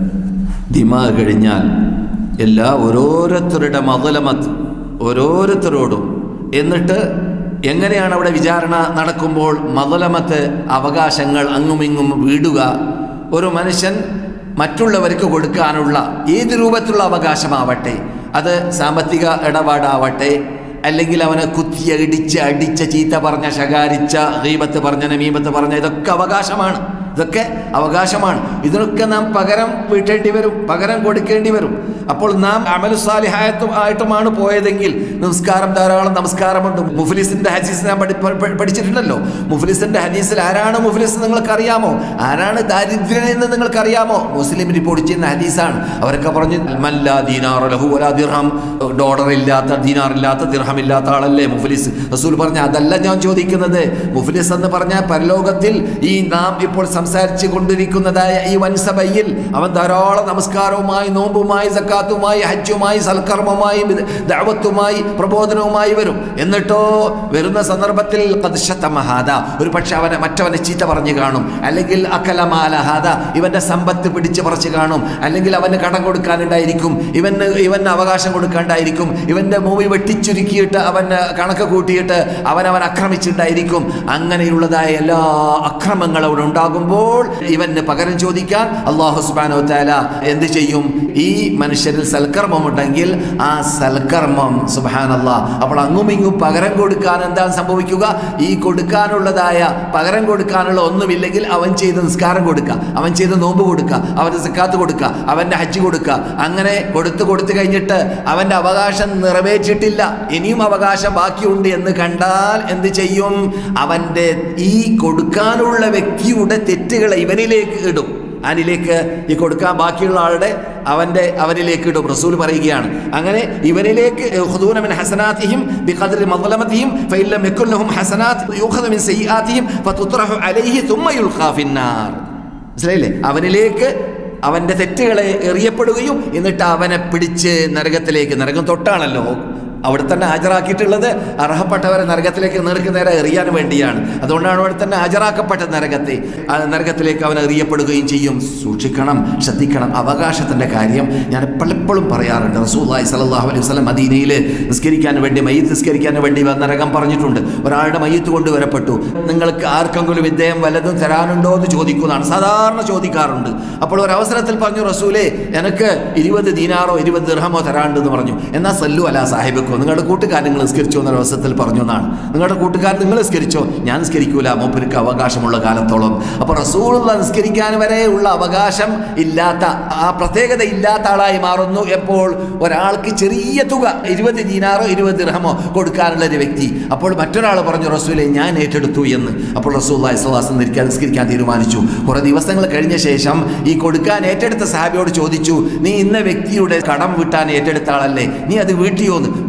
ദിമാ കഴിഞ്ഞാൽ എല്ലാ ഓരോരുത്തരുടെ മതലമത്ത് ഓരോരുത്തരോടും എന്നിട്ട് എങ്ങനെയാണ് അവിടെ വിചാരണ നടക്കുമ്പോൾ മതലമത്ത് അവകാശങ്ങൾ അങ്ങുമിങ്ങും വീടുക ഒരു മനുഷ്യൻ മറ്റുള്ളവർക്ക് കൊടുക്കാനുള്ള ഏത് രൂപത്തിലുള്ള അവകാശമാവട്ടെ അത് സാമ്പത്തിക ഇടപാടാവട്ടെ അല്ലെങ്കിൽ അവനെ കുത്തി ഇടിച്ച് അടിച്ച ചീത്ത പറഞ്ഞ ശകാരിച്ച ഗീബത്ത് പറഞ്ഞ നമീമത്ത് പറഞ്ഞ ഇതൊക്കെ അവകാശമാണ് ഇതൊക്കെ അവകാശമാണ് ഇതിനൊക്കെ നാം പകരം വീട്ടേണ്ടി വരും പകരം കൊടുക്കേണ്ടി വരും അപ്പോൾ നാം അമലുസാലിഹായത്തും ആയിട്ടുമാണ് പോയതെങ്കിൽ നമസ്കാരം ധാരാളം നമസ്കാരമുണ്ട് മുഫ്ലിസിന്റെ ഹദീസ് ഞാൻ പഠി പഠി- പഠിച്ചിട്ടുണ്ടല്ലോ മുഫ്ലിസിന്റെ ഹദീസിൽ ആരാണ് മുഫ്ലിസ് നിങ്ങൾക്ക് അറിയാമോ ആരാണ് ദാരിദ്ര്യൻ എന്ന് നിങ്ങൾക്ക് അറിയാമോ മുസ്ലിം റിപ്പോർട്ട് ചെയ്യുന്ന ഹദീസാണ് അവരൊക്കെ പറഞ്ഞു മല്ലാ ദീനാർ ലഹു വലാ ദിർഹം ഡോളർ ഇല്ലാത്ത ദീനാർ ഇല്ലാത്ത ദിർഹം ഇല്ലാത്ത ആളല്ലേ മുഫ്ലിസ് റസൂൽ പറഞ്ഞ അതല്ല ഞാൻ ചോദിക്കുന്നത് മുഫ്ലിസ് എന്ന് പറഞ്ഞാൽ പരലോകത്തിൽ ഈ നാം ഇപ്പോൾ സംസാരിച്ചു കൊണ്ടിരിക്കുന്നതായ ഈ വൻസഭയിൽ അവൻ ധാരാളം നമസ്കാരവുമായി നോമ്പുമായി സക്കാത്തുമായി ഹജ്ജുമായി സൽക്കർമ്മമായി ദാവത്തുമായി പ്രബോധനവുമായി വരും എന്നിട്ടോ വരുന്ന സന്ദർഭത്തിൽ മഹാദ ഒരു പക്ഷെ അവനെ മറ്റവനെ ചീത്ത പറഞ്ഞു കാണും അല്ലെങ്കിൽ അക്കലമാലഹാദ ഇവന്റെ സമ്പത്ത് പിടിച്ച് പറിച്ച് കാണും അല്ലെങ്കിൽ അവന് കടം കൊടുക്കാനുണ്ടായിരിക്കും ഇവന് ഇവന് അവകാശം കൊടുക്കാണ്ടായിരിക്കും ഇവന്റെ മൂവി വെട്ടിച്ചുരുക്കിയിട്ട് അവന് കണക്ക് കൂട്ടിയിട്ട് അവൻ അവൻ ആക്രമിച്ചിട്ടുണ്ടായിരിക്കും അങ്ങനെയുള്ളതായ എല്ലാ അക്രമങ്ങളും അവിടെ ഉണ്ടാകുമ്പോൾ ഇവന് പകരം ചോദിക്കാൻ അള്ളാഹു സുബാനോ താല എന്ത് ചെയ്യും ഈ മനുഷ്യരിൽ സൽക്കർമ്മമുണ്ടെങ്കിൽ ആ സൽക്കർമ്മം സുബാനല്ല അപ്പോൾ അങ്ങും ഇങ്ങും പകരം കൊടുക്കാൻ എന്താണ് സംഭവിക്കുക ഈ കൊടുക്കാനുള്ളതായ പകരം കൊടുക്കാനുള്ള ഒന്നുമില്ലെങ്കിൽ അവൻ ചെയ്ത് നിസ്കാരം കൊടുക്കുക അവൻ ചെയ്ത് നോമ്പ് കൊടുക്കുക അവൻ്റെ സക്കാത്ത് കൊടുക്കുക അവൻ്റെ ഹജ്ജ് കൊടുക്കുക അങ്ങനെ കൊടുത്ത് കൊടുത്തു കഴിഞ്ഞിട്ട് അവൻ്റെ അവകാശം നിറവേറ്റിട്ടില്ല ഇനിയും അവകാശം ബാക്കിയുണ്ട് എന്ന് കണ്ടാൽ എന്ത് ചെയ്യും അവൻ്റെ ഈ കൊടുക്കാനുള്ള വ്യക്തിയുടെ തെറ്റുകളെ ഇവനിലേക്ക് ഇടും ആനിലേക്ക് ഈ കൊടുക്കാൻ ബാക്കിയുള്ള ആളുടെ അവൻ്റെ അവനിലേക്ക് ഇടും റസൂൽ പറയുകയാണ് അങ്ങനെ ഇവനിലേക്ക് ഖുദൂന മിൻ ഹസനാതിഹിം ബിഖദ്രി മദ്ലമതിഹിം ഫഇല്ലം യകുൻ ലഹും ഹസനാത്ത് യുഖദു മിൻ സയ്യിആതിഹിം ഫതുത്രഹു അലൈഹി തുമ്മ യുൽഖാ ഫിന്നാർ മനസ്സിലായില്ലേ അവനിലേക്ക് അവൻ്റെ തെറ്റുകളെ എറിയപ്പെടുകയും എന്നിട്ട് അവനെ പിടിച്ച് നരകത്തിലേക്ക് നരകം തൊട്ടാണല്ലോ അവിടെ തന്നെ ഹാജരാക്കിയിട്ടുള്ളത് അർഹപ്പെട്ടവരെ നരകത്തിലേക്ക് നേർക്ക് നേരെ എറിയാൻ വേണ്ടിയാണ് അതുകൊണ്ടാണ് അവിടെ തന്നെ ഹാജരാക്കപ്പെട്ട നരകത്തെ ആ നരകത്തിലേക്ക് അവൻ എറിയപ്പെടുകയും ചെയ്യും സൂക്ഷിക്കണം ശ്രദ്ധിക്കണം അവകാശത്തിൻ്റെ കാര്യം ഞാൻ പലപ്പോഴും പറയാറുണ്ട് റസൂല്ലായി സലാഹു അലൈഹി വസ്ലം മദീനയിൽ നിസ്കരിക്കാൻ വേണ്ടി മയ്യത്ത് നിസ്കരിക്കാൻ വേണ്ടി നരകം പറഞ്ഞിട്ടുണ്ട് ഒരാളുടെ മയ്യത്ത് കൊണ്ടുവരപ്പെട്ടു നിങ്ങൾക്ക് ആർക്കെങ്കിലും ഇദ്ദേഹം വല്ലതും തരാനുണ്ടോ എന്ന് ചോദിക്കുന്നതാണ് സാധാരണ ചോദിക്കാറുണ്ട് അപ്പോൾ ഒരു അവസരത്തിൽ പറഞ്ഞു റസൂലെ എനിക്ക് ഇരുപത് ദീനാറോ ഇരുപത് ദിർഹമോ തരാണ്ടെന്ന് പറഞ്ഞു എന്നാൽ സല്ലു അല സാഹിബക്കോ നിങ്ങളുടെ കൂട്ടുകാരൻ നിങ്ങൾ നിസ്കരിച്ചോ എന്ന അവസരത്തിൽ പറഞ്ഞു എന്നാണ് നിങ്ങളുടെ കൂട്ടുകാരൻ നിങ്ങൾ നിസ്കരിച്ചോ ഞാൻ നിസ്കരിക്കൂല മൂപ്പർക്ക് അവകാശമുള്ള കാലത്തോളം അപ്പോൾ റസൂൾ നിസ്കരിക്കാൻ വരെ ഉള്ള അവകാശം ഇല്ലാത്ത ആ പ്രത്യേകത ഇല്ലാത്ത ആളായി മാറുന്നു എപ്പോൾ ഒരാൾക്ക് ചെറിയ തുക ഇരുപത് ദീനാറോ ഇരുപത് ദിർഹമോ കൊടുക്കാനുള്ള ഒരു വ്യക്തി അപ്പോൾ മറ്റൊരാൾ പറഞ്ഞു റസൂലെ ഞാൻ ഏറ്റെടുത്തു എന്ന് അപ്പോൾ റസൂൽ അലൈഹിസ്ലാസം നിൽക്കാൻ നിസ്കരിക്കാൻ തീരുമാനിച്ചു കുറെ ദിവസങ്ങൾ കഴിഞ്ഞ ശേഷം ഈ കൊടുക്കാൻ ഏറ്റെടുത്ത സാഹിബിയോട് ചോദിച്ചു നീ ഇന്ന വ്യക്തിയുടെ കടം വീട്ടാൻ ഏറ്റെടുത്ത ആളല്ലേ നീ അത് വീട്ടിയോന്ന്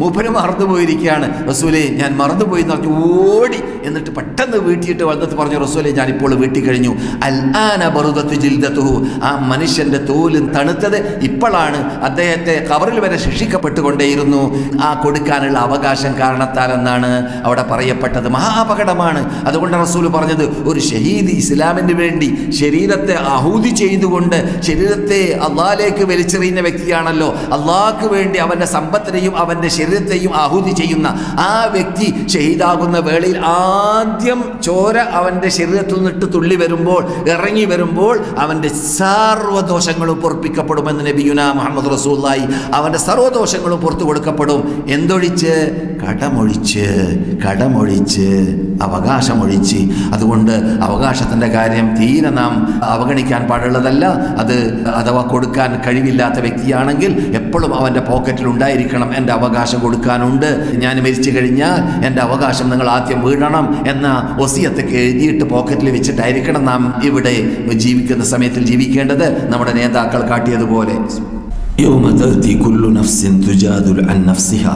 മൂപ്പര് മറന്നുപോയിരിക്കുകയാണ് റസൂലെ ഞാൻ മറന്നുപോയി എന്ന് പറഞ്ഞു ഓടി എന്നിട്ട് പെട്ടെന്ന് വീട്ടിയിട്ട് വന്നിട്ട് പറഞ്ഞു റസൂലെ ഞാൻ ഇപ്പോൾ വീട്ടി കഴിഞ്ഞു അൽ ആന ബറുദത്ത് ജിൽദത്തുഹു ആ മനുഷ്യന്റെ തോല് തണുത്തത് ഇപ്പോഴാണ് അദ്ദേഹത്തെ കവറിൽ വരെ ശിക്ഷിക്കപ്പെട്ടുകൊണ്ടേയിരുന്നു ആ കൊടുക്കാനുള്ള അവകാശം കാരണത്താൽ എന്നാണ് അവിടെ പറയപ്പെട്ടത് മഹാപകടമാണ് അതുകൊണ്ട് റസൂൽ പറഞ്ഞത് ഒരു ഷഹീദ് ഇസ്ലാമിന് വേണ്ടി ശരീരത്തെ അഹൂതി ചെയ്തുകൊണ്ട് ശരീരത്തെ അള്ളാലേക്ക് വലിച്ചെറിയുന്ന വ്യക്തിയാണല്ലോ അള്ളാഹ്ക്ക് വേണ്ടി അവൻ്റെ സമ്പത്തിനെയും അവൻ്റെ ശരീരത്തെയും ആഹൂതി ചെയ്യുന്ന ആ വ്യക്തി ഷഹീദാകുന്ന വേളയിൽ ആദ്യം ചോര അവൻ്റെ ശരീരത്തിൽ നിന്നിട്ട് തുള്ളി വരുമ്പോൾ ഇറങ്ങി വരുമ്പോൾ അവൻ്റെ സർവ്വദോഷങ്ങളും പൊറപ്പിക്കപ്പെടുമെന്ന് നബിയുന മുഹമ്മദ് റസൂല്ലായി അവൻ്റെ സർവ്വദോഷങ്ങളും പുറത്തു കൊടുക്കപ്പെടും എന്തൊഴിച്ച് കടമൊഴിച്ച് കടമൊഴിച്ച് അവകാശമൊഴിച്ച് അതുകൊണ്ട് അവകാശത്തിൻ്റെ കാര്യം തീരെ നാം അവഗണിക്കാൻ പാടുള്ളതല്ല അത് അഥവാ കൊടുക്കാൻ കഴിവില്ലാത്ത വ്യക്തിയാണെങ്കിൽ എപ്പോഴും അവൻ്റെ പോക്കറ്റിൽ ഉണ്ടായിരിക്കണം എൻ്റെ അവകാശം കൊടുക്കാനുണ്ട് ഞാൻ മരിച്ചു കഴിഞ്ഞാൽ എൻ്റെ അവകാശം നിങ്ങൾ ആദ്യം വീഴണം എന്ന ഒസിയത്തൊക്കെ എഴുതിയിട്ട് പോക്കറ്റിൽ വെച്ചിട്ടായിരിക്കണം നാം ഇവിടെ ജീവിക്കുന്ന സമയത്തിൽ ജീവിക്കേണ്ടത് നമ്മുടെ നേതാക്കൾ കാട്ടിയതുപോലെ يوم تأتي كل نفس تجادل عن نفسها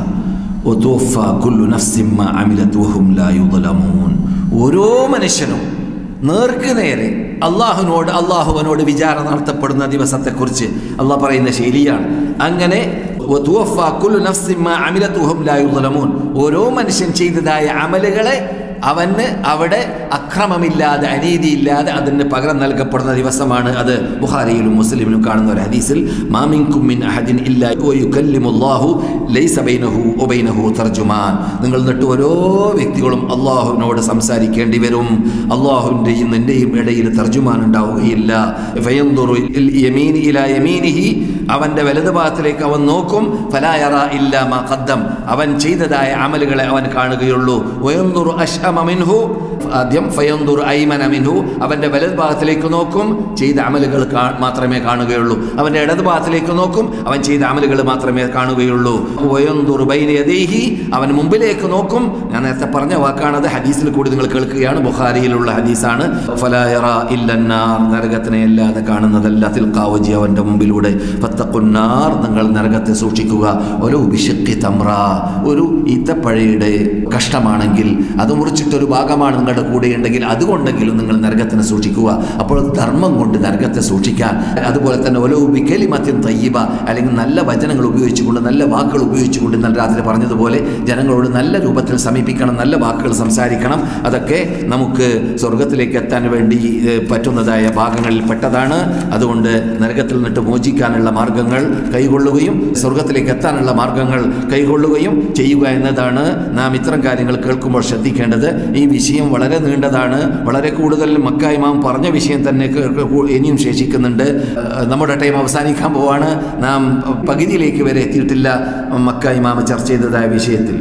وتوفى كل نفس ما عملت وهم لا يظلمون ഓരോ മനുഷ്യനും നേർക്ക് നേരെ അള്ളാഹുവിനോട് അള്ളാഹുവിനോട് വിചാരണ നടത്തപ്പെടുന്ന ദിവസത്തെക്കുറിച്ച് അള്ളാഹ് പറയുന്ന ശൈലിയാണ് അങ്ങനെ وتوفى كل نفس ما عملت وهم لا يظلمون ഓരോ മനുഷ്യൻ ചെയ്തതായ അമലുകളെ അവന് അവിടെ അക്രമമില്ലാതെ അനീതിയില്ലാതെ അതിന് പകരം നൽകപ്പെടുന്ന ദിവസമാണ് അത് ബുഖാരിയിലും മുസ്ലിമിലും കാണുന്ന ഒരു ഹദീസിൽ മാമിൻകും മിൻ അഹദിൻ ഇല്ലാ വയുകല്ലിമുല്ലാഹു ലൈസ ബൈനഹു വബൈനഹു തർജുമാൻ നിങ്ങൾ എന്നിട്ട് ഓരോ വ്യക്തികളും അള്ളാഹുവിനോട് സംസാരിക്കേണ്ടി വരും അള്ളാഹുവിൻ്റെയും നിൻ്റെയും ഇടയിൽ തർജുമാൻ ഉണ്ടാവുകയില്ല ഫയന്ദുറു ഇൽ യമീൻ ഇലാ യമീനിഹി അവൻ്റെ വലത് ഭാഗത്തിലേക്ക് അവൻ നോക്കും ഫലായറ ഇല്ല മാ ഖദ്ദം അവൻ ചെയ്തതായ അമലുകളെ അവൻ കാണുകയുള്ളൂ വയന്ദുറു അഷ്അമ മിൻഹു ആദ്യം ഫയന്ദുർ ഐമന മിൻഹു അവൻ്റെ വലത് ഭാഗത്തിലേക്ക് നോക്കും ചെയ്ത അമലുകൾ കാ- മാത്രമേ കാണുകയുള്ളൂ അവൻ്റെ ഇടത് ഭാഗത്തിലേക്ക് നോക്കും അവൻ ചെയ്ത അമലുകൾ മാത്രമേ കാണുകയുള്ളൂ വയന്ദുർ ബൈന യദൈഹി അവൻ മുമ്പിലേക്ക് നോക്കും ഞാൻ നേരത്തെ പറഞ്ഞ വാക്കാണത് ഹദീസിൽ കൂടി നിങ്ങൾ കേൾക്കുകയാണ് ബുഖാരിയിലുള്ള ഹദീസാണ് ഫലായറ ഇല്ലന്നാർ നരകത്തിനെ അല്ലാതെ കാണുന്നതല്ല തിൽക്കാവജി അവൻ്റെ മുമ്പിലൂടെ ഫത്തക്കുന്നാർ നിങ്ങൾ നരകത്തെ സൂക്ഷിക്കുക ഒരു ബിഷക്കി തമ്ര ഒരു ഈത്തപ്പഴയുടെ കഷ്ടമാണെങ്കിൽ അത് മുറിച്ചിട്ടൊരു ഭാഗമാണ് നിങ്ങളുടെ കൂടെ ഉണ്ടെങ്കിൽ അതുകൊണ്ടെങ്കിലും നിങ്ങൾ നരകത്തിനെ സൂക്ഷിക്കുക അപ്പോൾ ധർമ്മം കൊണ്ട് നരകത്തെ സൂക്ഷിക്കാൻ അതുപോലെ തന്നെ ഓരോ ബിക്കലിമത്തിൻ തയ്യബ അല്ലെങ്കിൽ നല്ല വചനങ്ങൾ ഉപയോഗിച്ചുകൊണ്ട് നല്ല വാക്കുകൾ ഉപയോഗിച്ചുകൊണ്ട് ഇന്നലെ രാത്രി പറഞ്ഞതുപോലെ ജനങ്ങളോട് നല്ല രൂപത്തിൽ സമീപിക്കണം നല്ല വാക്കുകൾ സംസാരിക്കണം അതൊക്കെ നമുക്ക് സ്വർഗത്തിലേക്ക് എത്താൻ വേണ്ടി ഏഹ്, പറ്റുന്നതായ ഭാഗങ്ങളിൽ പെട്ടതാണ് അതുകൊണ്ട് നരകത്തിൽ നിന്നിട്ട് മോചിക്കാനുള്ള മാർഗങ്ങൾ കൈകൊള്ളുകയും സ്വർഗത്തിലേക്ക് എത്താനുള്ള മാർഗങ്ങൾ കൈകൊള്ളുകയും ചെയ്യുക എന്നതാണ് നാം ഇത്തരം കാര്യങ്ങൾ കേൾക്കുമ്പോൾ ശ്രദ്ധിക്കേണ്ടത് ഈ വിഷയം വളരെ നീണ്ടതാണ് വളരെ കൂടുതൽ മക്ക ഇമാം പറഞ്ഞ വിഷയം തന്നെ കേൾക്ക- കൂ- ഇനിയും ശേഷിക്കുന്നുണ്ട് ഏഹ്, നമ്മുടെ ടൈം അവസാനിക്കാൻ പോവാണ് നാം പകുതിയിലേക്ക് വരെ എത്തിയിട്ടില്ല മക്ക ഇമാമ ചർച്ച ചെയ്തതായ വിഷയത്തിൽ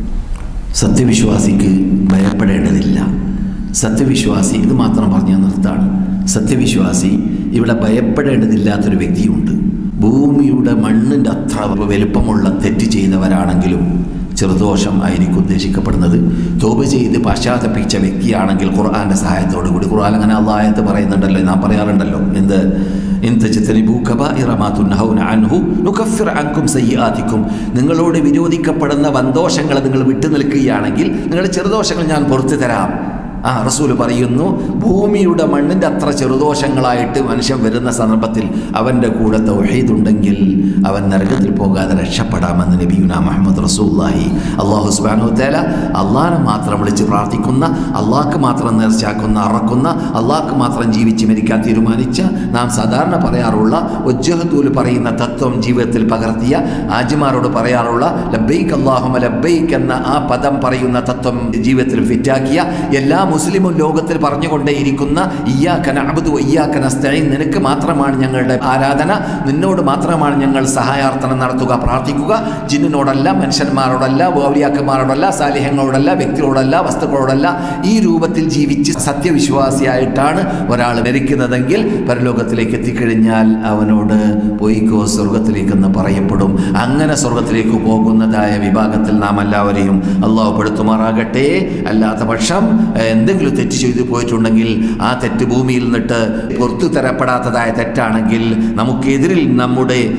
സത്യവിശ്വാസിക്ക് ഭയപ്പെടേണ്ടതില്ല സത്യവിശ്വാസി ഇത് മാത്രം പറഞ്ഞ നിർത്താണ് സത്യവിശ്വാസി ഇവിടെ ഭയപ്പെടേണ്ടതില്ലാത്തൊരു വ്യക്തിയുണ്ട് ഭൂമിയുടെ മണ്ണിൻ്റെ അത്ര വലുപ്പമുള്ള തെറ്റ് ചെയ്തവരാണെങ്കിലും ചെറുദോഷം ആയിരിക്കും ഉദ്ദേശിക്കപ്പെടുന്നത് തോപ ചെയ്ത് പശ്ചാത്തപിച്ച വ്യക്തിയാണെങ്കിൽ ഖുർആന്റെ സഹായത്തോടു കൂടി ഖുർആൻ അങ്ങനെ അള്ളാഹത്ത് പറയുന്നുണ്ടല്ലോ നാം പറയാറുണ്ടല്ലോ എന്ത് ഇൻ തജ്തനിബൂ കബായിറ മാ തുൻഹൗന അൻഹു നുകഫിർ അൻകും സയ്യിആതിക്കും നിങ്ങളോട് വിരോധിക്കപ്പെടുന്ന വന്തോഷങ്ങൾ നിങ്ങൾ വിട്ടു നിൽക്കുകയാണെങ്കിൽ നിങ്ങളുടെ ചെറുദോഷങ്ങൾ ഞാൻ പുറത്തു തരാം ആ റസൂൽ പറയുന്നു ഭൂമിയുടെ മണ്ണിൻ്റെ അത്ര ചെറുദോഷങ്ങളായിട്ട് മനുഷ്യൻ വരുന്ന സന്ദർഭത്തിൽ അവൻ്റെ കൂടെ തൗഹീദ് ഉണ്ടെങ്കിൽ അവൻ നരകത്തിൽ പോകാതെ രക്ഷപ്പെടാമെന്ന് നബിയുന മുഹമ്മദ് റസൂല്ലാഹി അള്ളാഹു സുബാനു തേല അള്ളാഹിനെ മാത്രം വിളിച്ച് പ്രാർത്ഥിക്കുന്ന അള്ളാഹ്ക്ക് മാത്രം നേർച്ചയാക്കുന്ന അറക്കുന്ന അള്ളാഹ്ക്ക് മാത്രം ജീവിച്ച് മരിക്കാൻ തീരുമാനിച്ച നാം സാധാരണ പറയാറുള്ള ഉജ്ജഹത്തൂൽ പറയുന്ന തത്വം ജീവിതത്തിൽ പകർത്തിയ ആജിമാരോട് പറയാറുള്ള ലബ്ബൈക്ക് അള്ളാഹുമ ലബ്ബൈക്ക് എന്ന ആ പദം പറയുന്ന തത്വം ജീവിതത്തിൽ ഫിറ്റാക്കിയ എല്ലാ മുസ്ലിമും ലോകത്തിൽ പറഞ്ഞുകൊണ്ടേയിരിക്കുന്ന ഇയ്യാക്കന അബുദു ഇയ്യാക്കന സ്തൈൻ നിനക്ക് മാത്രമാണ് ഞങ്ങളുടെ ആരാധന നിന്നോട് മാത്രമാണ് ഞങ്ങൾ സഹായാർത്ഥന നടത്തുക പ്രാർത്ഥിക്കുക ജിന്നിനോടല്ല മനുഷ്യന്മാരോടല്ല ഔലിയാക്കന്മാരോടല്ല സാലിഹ്യങ്ങളോടല്ല വ്യക്തികളോടല്ല വസ്തുക്കളോടല്ല ഈ രൂപത്തിൽ ജീവിച്ച് സത്യവിശ്വാസിയായിട്ടാണ് ഒരാൾ മരിക്കുന്നതെങ്കിൽ പരലോകത്തിലേക്ക് എത്തിക്കഴിഞ്ഞാൽ അവനോട് പോയിക്കോ സ്വർഗത്തിലേക്കെന്ന് പറയപ്പെടും അങ്ങനെ സ്വർഗത്തിലേക്ക് പോകുന്നതായ വിഭാഗത്തിൽ നാം എല്ലാവരെയും അള്ളാഹു പെടുത്തുമാറാകട്ടെ അല്ലാത്ത പക്ഷം ഏഹ്, എന്തെങ്കിലും തെറ്റ് ചെയ്തു പോയിട്ടുണ്ടെങ്കിൽ ആ തെറ്റ് ഭൂമിയിൽ നിന്നിട്ട് പുറത്തു തരപ്പെടാത്തതായ തെറ്റാണെങ്കിൽ നമുക്കെതിരിൽ നമ്മുടെ ഏഹ്,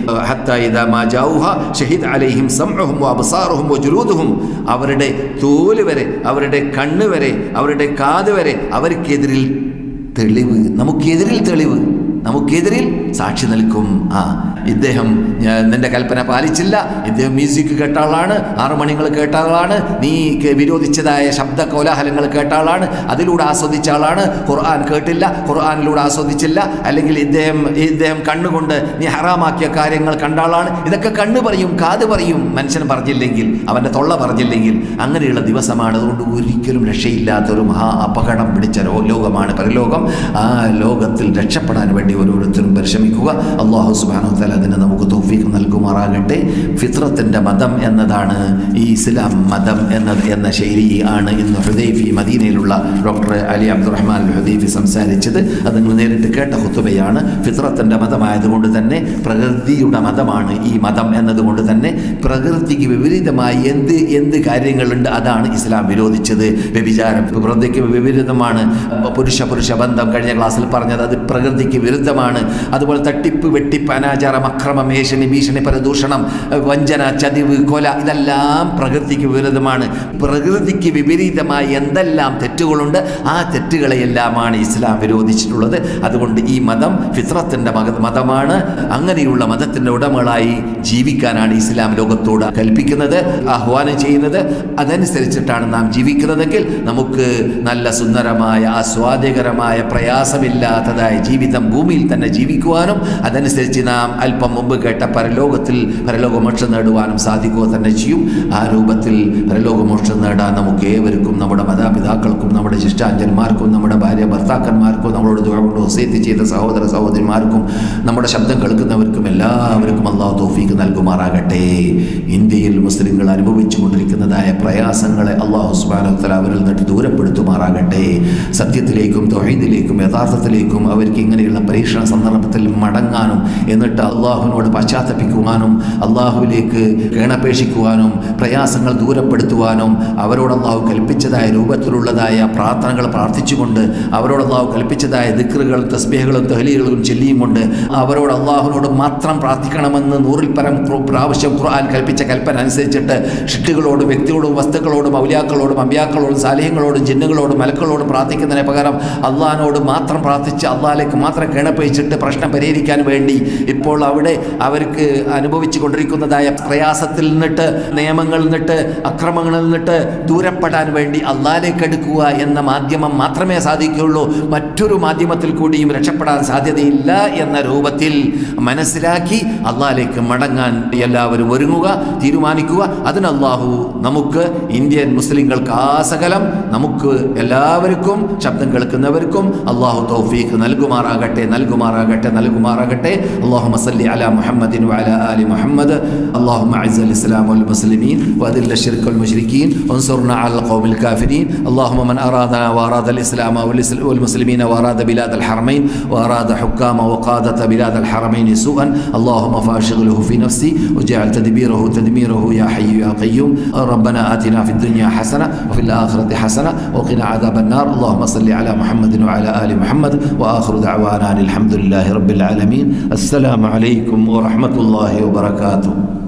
ഹത്താ ഇദാ മാ ജാഊഹ ഷഹിദ് അലൈഹിം സംഉഹും വഅബ്സാറുഹും വജുലൂദുഹും അവരുടെ തോല് വരെ അവരുടെ കണ്ണ് വരെ അവരുടെ കാത് വരെ അവർക്കെതിരിൽ തെളിവ് നമുക്കെതിരിൽ തെളിവ് നമുക്കെതിരിൽ സാക്ഷി നിൽക്കും ആ ഇദ്ദേഹം ഞാൻ നിന്റെ കൽപ്പന പാലിച്ചില്ല ഇദ്ദേഹം മ്യൂസിക് കേട്ട ആളാണ് ആറു മണികൾ കേട്ട ആളാണ് നീ കെ- വിരോധിച്ചതായ ശബ്ദ കോലാഹലങ്ങൾ കേട്ട ആളാണ് അതിലൂടെ ആസ്വദിച്ച ആളാണ് ഖുർആൻ കേട്ടില്ല ഖുർആനിലൂടെ ആസ്വദിച്ചില്ല അല്ലെങ്കിൽ ഇദ്ദേഹം ഇദ്ദേഹം കണ്ണുകൊണ്ട് നീ ഹറാമാക്കിയ കാര്യങ്ങൾ കണ്ട ആളാണ് ഇതൊക്കെ കണ്ണ് പറയും കാത് പറയും മനുഷ്യൻ പറഞ്ഞില്ലെങ്കിൽ അവൻ്റെ തൊള്ള പറഞ്ഞില്ലെങ്കിൽ അങ്ങനെയുള്ള ദിവസമാണ് അതുകൊണ്ട് ഒരിക്കലും രക്ഷയില്ലാത്ത ഒരു മഹാ അപകടം പിടിച്ച രോ- ലോകമാണ് പരലോകം ആ ലോകത്തിൽ രക്ഷപ്പെടാൻ വേണ്ടി ഓരോരുത്തരും പരിശ്രമിക്കുക അള്ളാഹു സുബാനു തല അതിന് നമുക്ക് തോഫീക്ക് നൽകുമാറാകട്ടെ ഫിത്രത്തിൻ്റെ മതം എന്നതാണ് ഈ ഇസ്ലാം മതം എന്നത് എന്ന ശൈലി ആണ് ഇന്ന് ഹുദൈഫി മദീനയിലുള്ള ഡോക്ടർ അലി അബ്ദുറഹ്മാൻ ഹുദൈഫി സംസാരിച്ചത് അത് നിങ്ങൾ നേരിട്ട് കേട്ട ഹുത്തുബയാണ് ഫിത്രത്തിൻ്റെ മതമായതുകൊണ്ട് തന്നെ പ്രകൃതിയുടെ മതമാണ് ഈ മതം എന്നതുകൊണ്ട് തന്നെ പ്രകൃതിക്ക് വിപരീതമായി എന്ത് എന്ത് കാര്യങ്ങളുണ്ട് അതാണ് ഇസ്ലാം വിരോധിച്ചത് വ്യഭിചാരം പ്രകൃതിക്ക് വിപരീതമാണ് പുരുഷ പുരുഷ ബന്ധം കഴിഞ്ഞ ക്ലാസ്സിൽ പറഞ്ഞത് അത് പ്രകൃതിക്ക് വിരുദ്ധമാണ് അതുപോലെ തട്ടിപ്പ് വെട്ടിപ്പ് അനാചാരം അക്രമം ഏഷണി ഭീഷണി പരദൂഷണം വഞ്ചന ചതിവ് കൊല ഇതെല്ലാം പ്രകൃതിക്ക് വിരുദ്ധമാണ് പ്രകൃതിക്ക് വിപരീതമായി എന്തെല്ലാം തെറ്റുകളുണ്ട് ആ തെറ്റുകളെയെല്ലാമാണ് ഇസ്ലാം വിരോധിച്ചിട്ടുള്ളത് അതുകൊണ്ട് ഈ മതം ഫിത്രത്തിൻ്റെ മത മതമാണ് അങ്ങനെയുള്ള മതത്തിൻ്റെ ഉടമകളായി ജീവിക്കാനാണ് ഇസ്ലാം ലോകത്തോട് കൽപ്പിക്കുന്നത് ആഹ്വാനം ചെയ്യുന്നത് അതനുസരിച്ചിട്ടാണ് നാം ജീവിക്കുന്നതെങ്കിൽ നമുക്ക് നല്ല സുന്ദരമായ ആസ്വാദ്യകരമായ പ്രയാസമില്ലാത്തതായ ജീവിതം ഭൂമിയിൽ തന്നെ ജീവിക്കുവാനും അതനുസരിച്ച് നാം അല്പം മുമ്പ് കേട്ട പരലോകത്തിൽ പരലോകമോക്ഷം നേടുവാനും സാധിക്കുക തന്നെ ചെയ്യും ആ രൂപത്തിൽ പരലോകമോക്ഷം നേടാൻ നമുക്ക് ഏവർക്കും നമ്മുടെ മാതാപിതാക്കൾക്കും നമ്മുടെ ശിഷ്ടാഞ്ജന്മാർക്കും നമ്മുടെ ഭാര്യ ഭർത്താക്കന്മാർക്കും നമ്മളോട് ദുഃഖമുണ്ട് ഒസേത്തി ചെയ്ത സഹോദര സഹോദരിമാർക്കും നമ്മുടെ ശബ്ദം കേൾക്കുന്നവർക്കും എല്ലാവർക്കും അള്ളാഹു തോഫീക്ക് നൽകുമാറാകട്ടെ ഇന്ത്യയിൽ മുസ്ലിങ്ങൾ അനുഭവിച്ചു കൊണ്ടിരിക്കുന്നതായ പ്രയാസങ്ങളെ അള്ളാഹു സുബാനോത്തല അവരിൽ നിന്നിട്ട് ദൂരപ്പെടുത്തുമാറാകട്ടെ സത്യത്തിലേക്കും തൊഹീദിലേക്കും യഥാർത്ഥത്തിലേക്കും അവർക്ക് ഇങ്ങനെയുള്ള പരീക്ഷണ സന്ദർഭത്തിൽ മടങ്ങാനും എന്നിട്ട് അള്ളാഹുവിനോട് പശ്ചാത്തപിക്കുവാനും അള്ളാഹുവിലേക്ക് കേണപേക്ഷിക്കുവാനും പ്രയാസങ്ങൾ ദൂരപ്പെടുത്തുവാനും അവരോട് അള്ളാഹു കൽപ്പിച്ചതായ രൂപത്തിലുള്ളതായ പ്രാർത്ഥനകൾ പ്രാർത്ഥിച്ചുകൊണ്ട് അവരോട് അള്ളാഹു കൽപ്പിച്ചതായ ദിക്റുകളും തസ്ബീഹകളും തഹലീലുകളും ചൊല്ലിയും കൊണ്ട് അവരോട് അള്ളാഹുവിനോട് മാത്രം പ്രാർത്ഥിക്കണമെന്ന് നൂറിൽ പരം ഖുർ- പ്രാവശ്യം ഖുർആൻ കൽപ്പിച്ച കൽപ്പന അനുസരിച്ചിട്ട് ഷിട്ടുകളോടും വ്യക്തികളോടും വസ്തുക്കളോടും ഔലിയാക്കളോടും അമ്പ്യാക്കളോടും സാലിഹ്യങ്ങളോടും ജിന്നുകളോടും മലക്കളോടും പ്രാർത്ഥിക്കുന്നതിന് പകരം അള്ളാഹിനോട് മാത്രം പ്രാർത്ഥിച്ച് അള്ളാഹിലേക്ക് മാത്രം കിണപ്പയിച്ചിട്ട് പ്രശ്നം പരിഹരിക്കാൻ വേണ്ടി ഇപ്പോൾ അവിടെ അവർക്ക് അനുഭവിച്ചു കൊണ്ടിരിക്കുന്നതായ പ്രയാസത്തിൽ നിന്നിട്ട് നിയമങ്ങളിൽ നിന്നിട്ട് അക്രമങ്ങളിൽ നിന്നിട്ട് ദൂരപ്പെടാൻ വേണ്ടി അള്ളാഹിലേക്ക് എടുക്കുക എന്ന മാധ്യമം മാത്രമേ സാധിക്കുകയുള്ളൂ മറ്റൊരു മാധ്യമത്തിൽ കൂടിയും രക്ഷപ്പെടാൻ സാധ്യതയില്ല എന്ന രൂപത്തിൽ മനസ്സിലാക്കി അള്ളാഹിലേക്ക് മടങ്ങാൻ എല്ലാവരും ഒരുങ്ങുക തീരുമാനിക്കുക അതിന് അള്ളാഹു നമുക്ക് ഇന്ത്യൻ മുസ്ലിങ്ങൾക്ക് ആസകലം നമുക്ക് എല്ലാവർക്കും ശബ്ദം കേൾക്കുന്നവർക്കും അള്ളാഹു തൗഫീഖ് നൽകുമാറാകട്ടെ നൽകുമാറാകട്ടെ നൽകുമാറാകട്ടെ അള്ളാഹു മസല്ലി അല മുഹമ്മദിൻ وعلى آل محمد اللهم أعز الإسلام والمسلمين وأذل الشرك والمشركين وانصرنا على القوم الكافرين اللهم من أرادنا وأراد الإسلام والإسل- والمسلمين وأراد بلاد الحرمين وأراد حكام وقادة بلاد الحرمين سوءا اللهم فاشغله في نفسي وجعل تدبيره تدميره يا حي يا قيوم ربنا آتنا في الدنيا حسنة وفي الآخرة حسنة وقنا عذاب النار اللهم صل على محمد وعلى آل محمد وآخر دعوانا أن الحمد لله رب العالمين السلام عليكم ورحمة الله وبركاته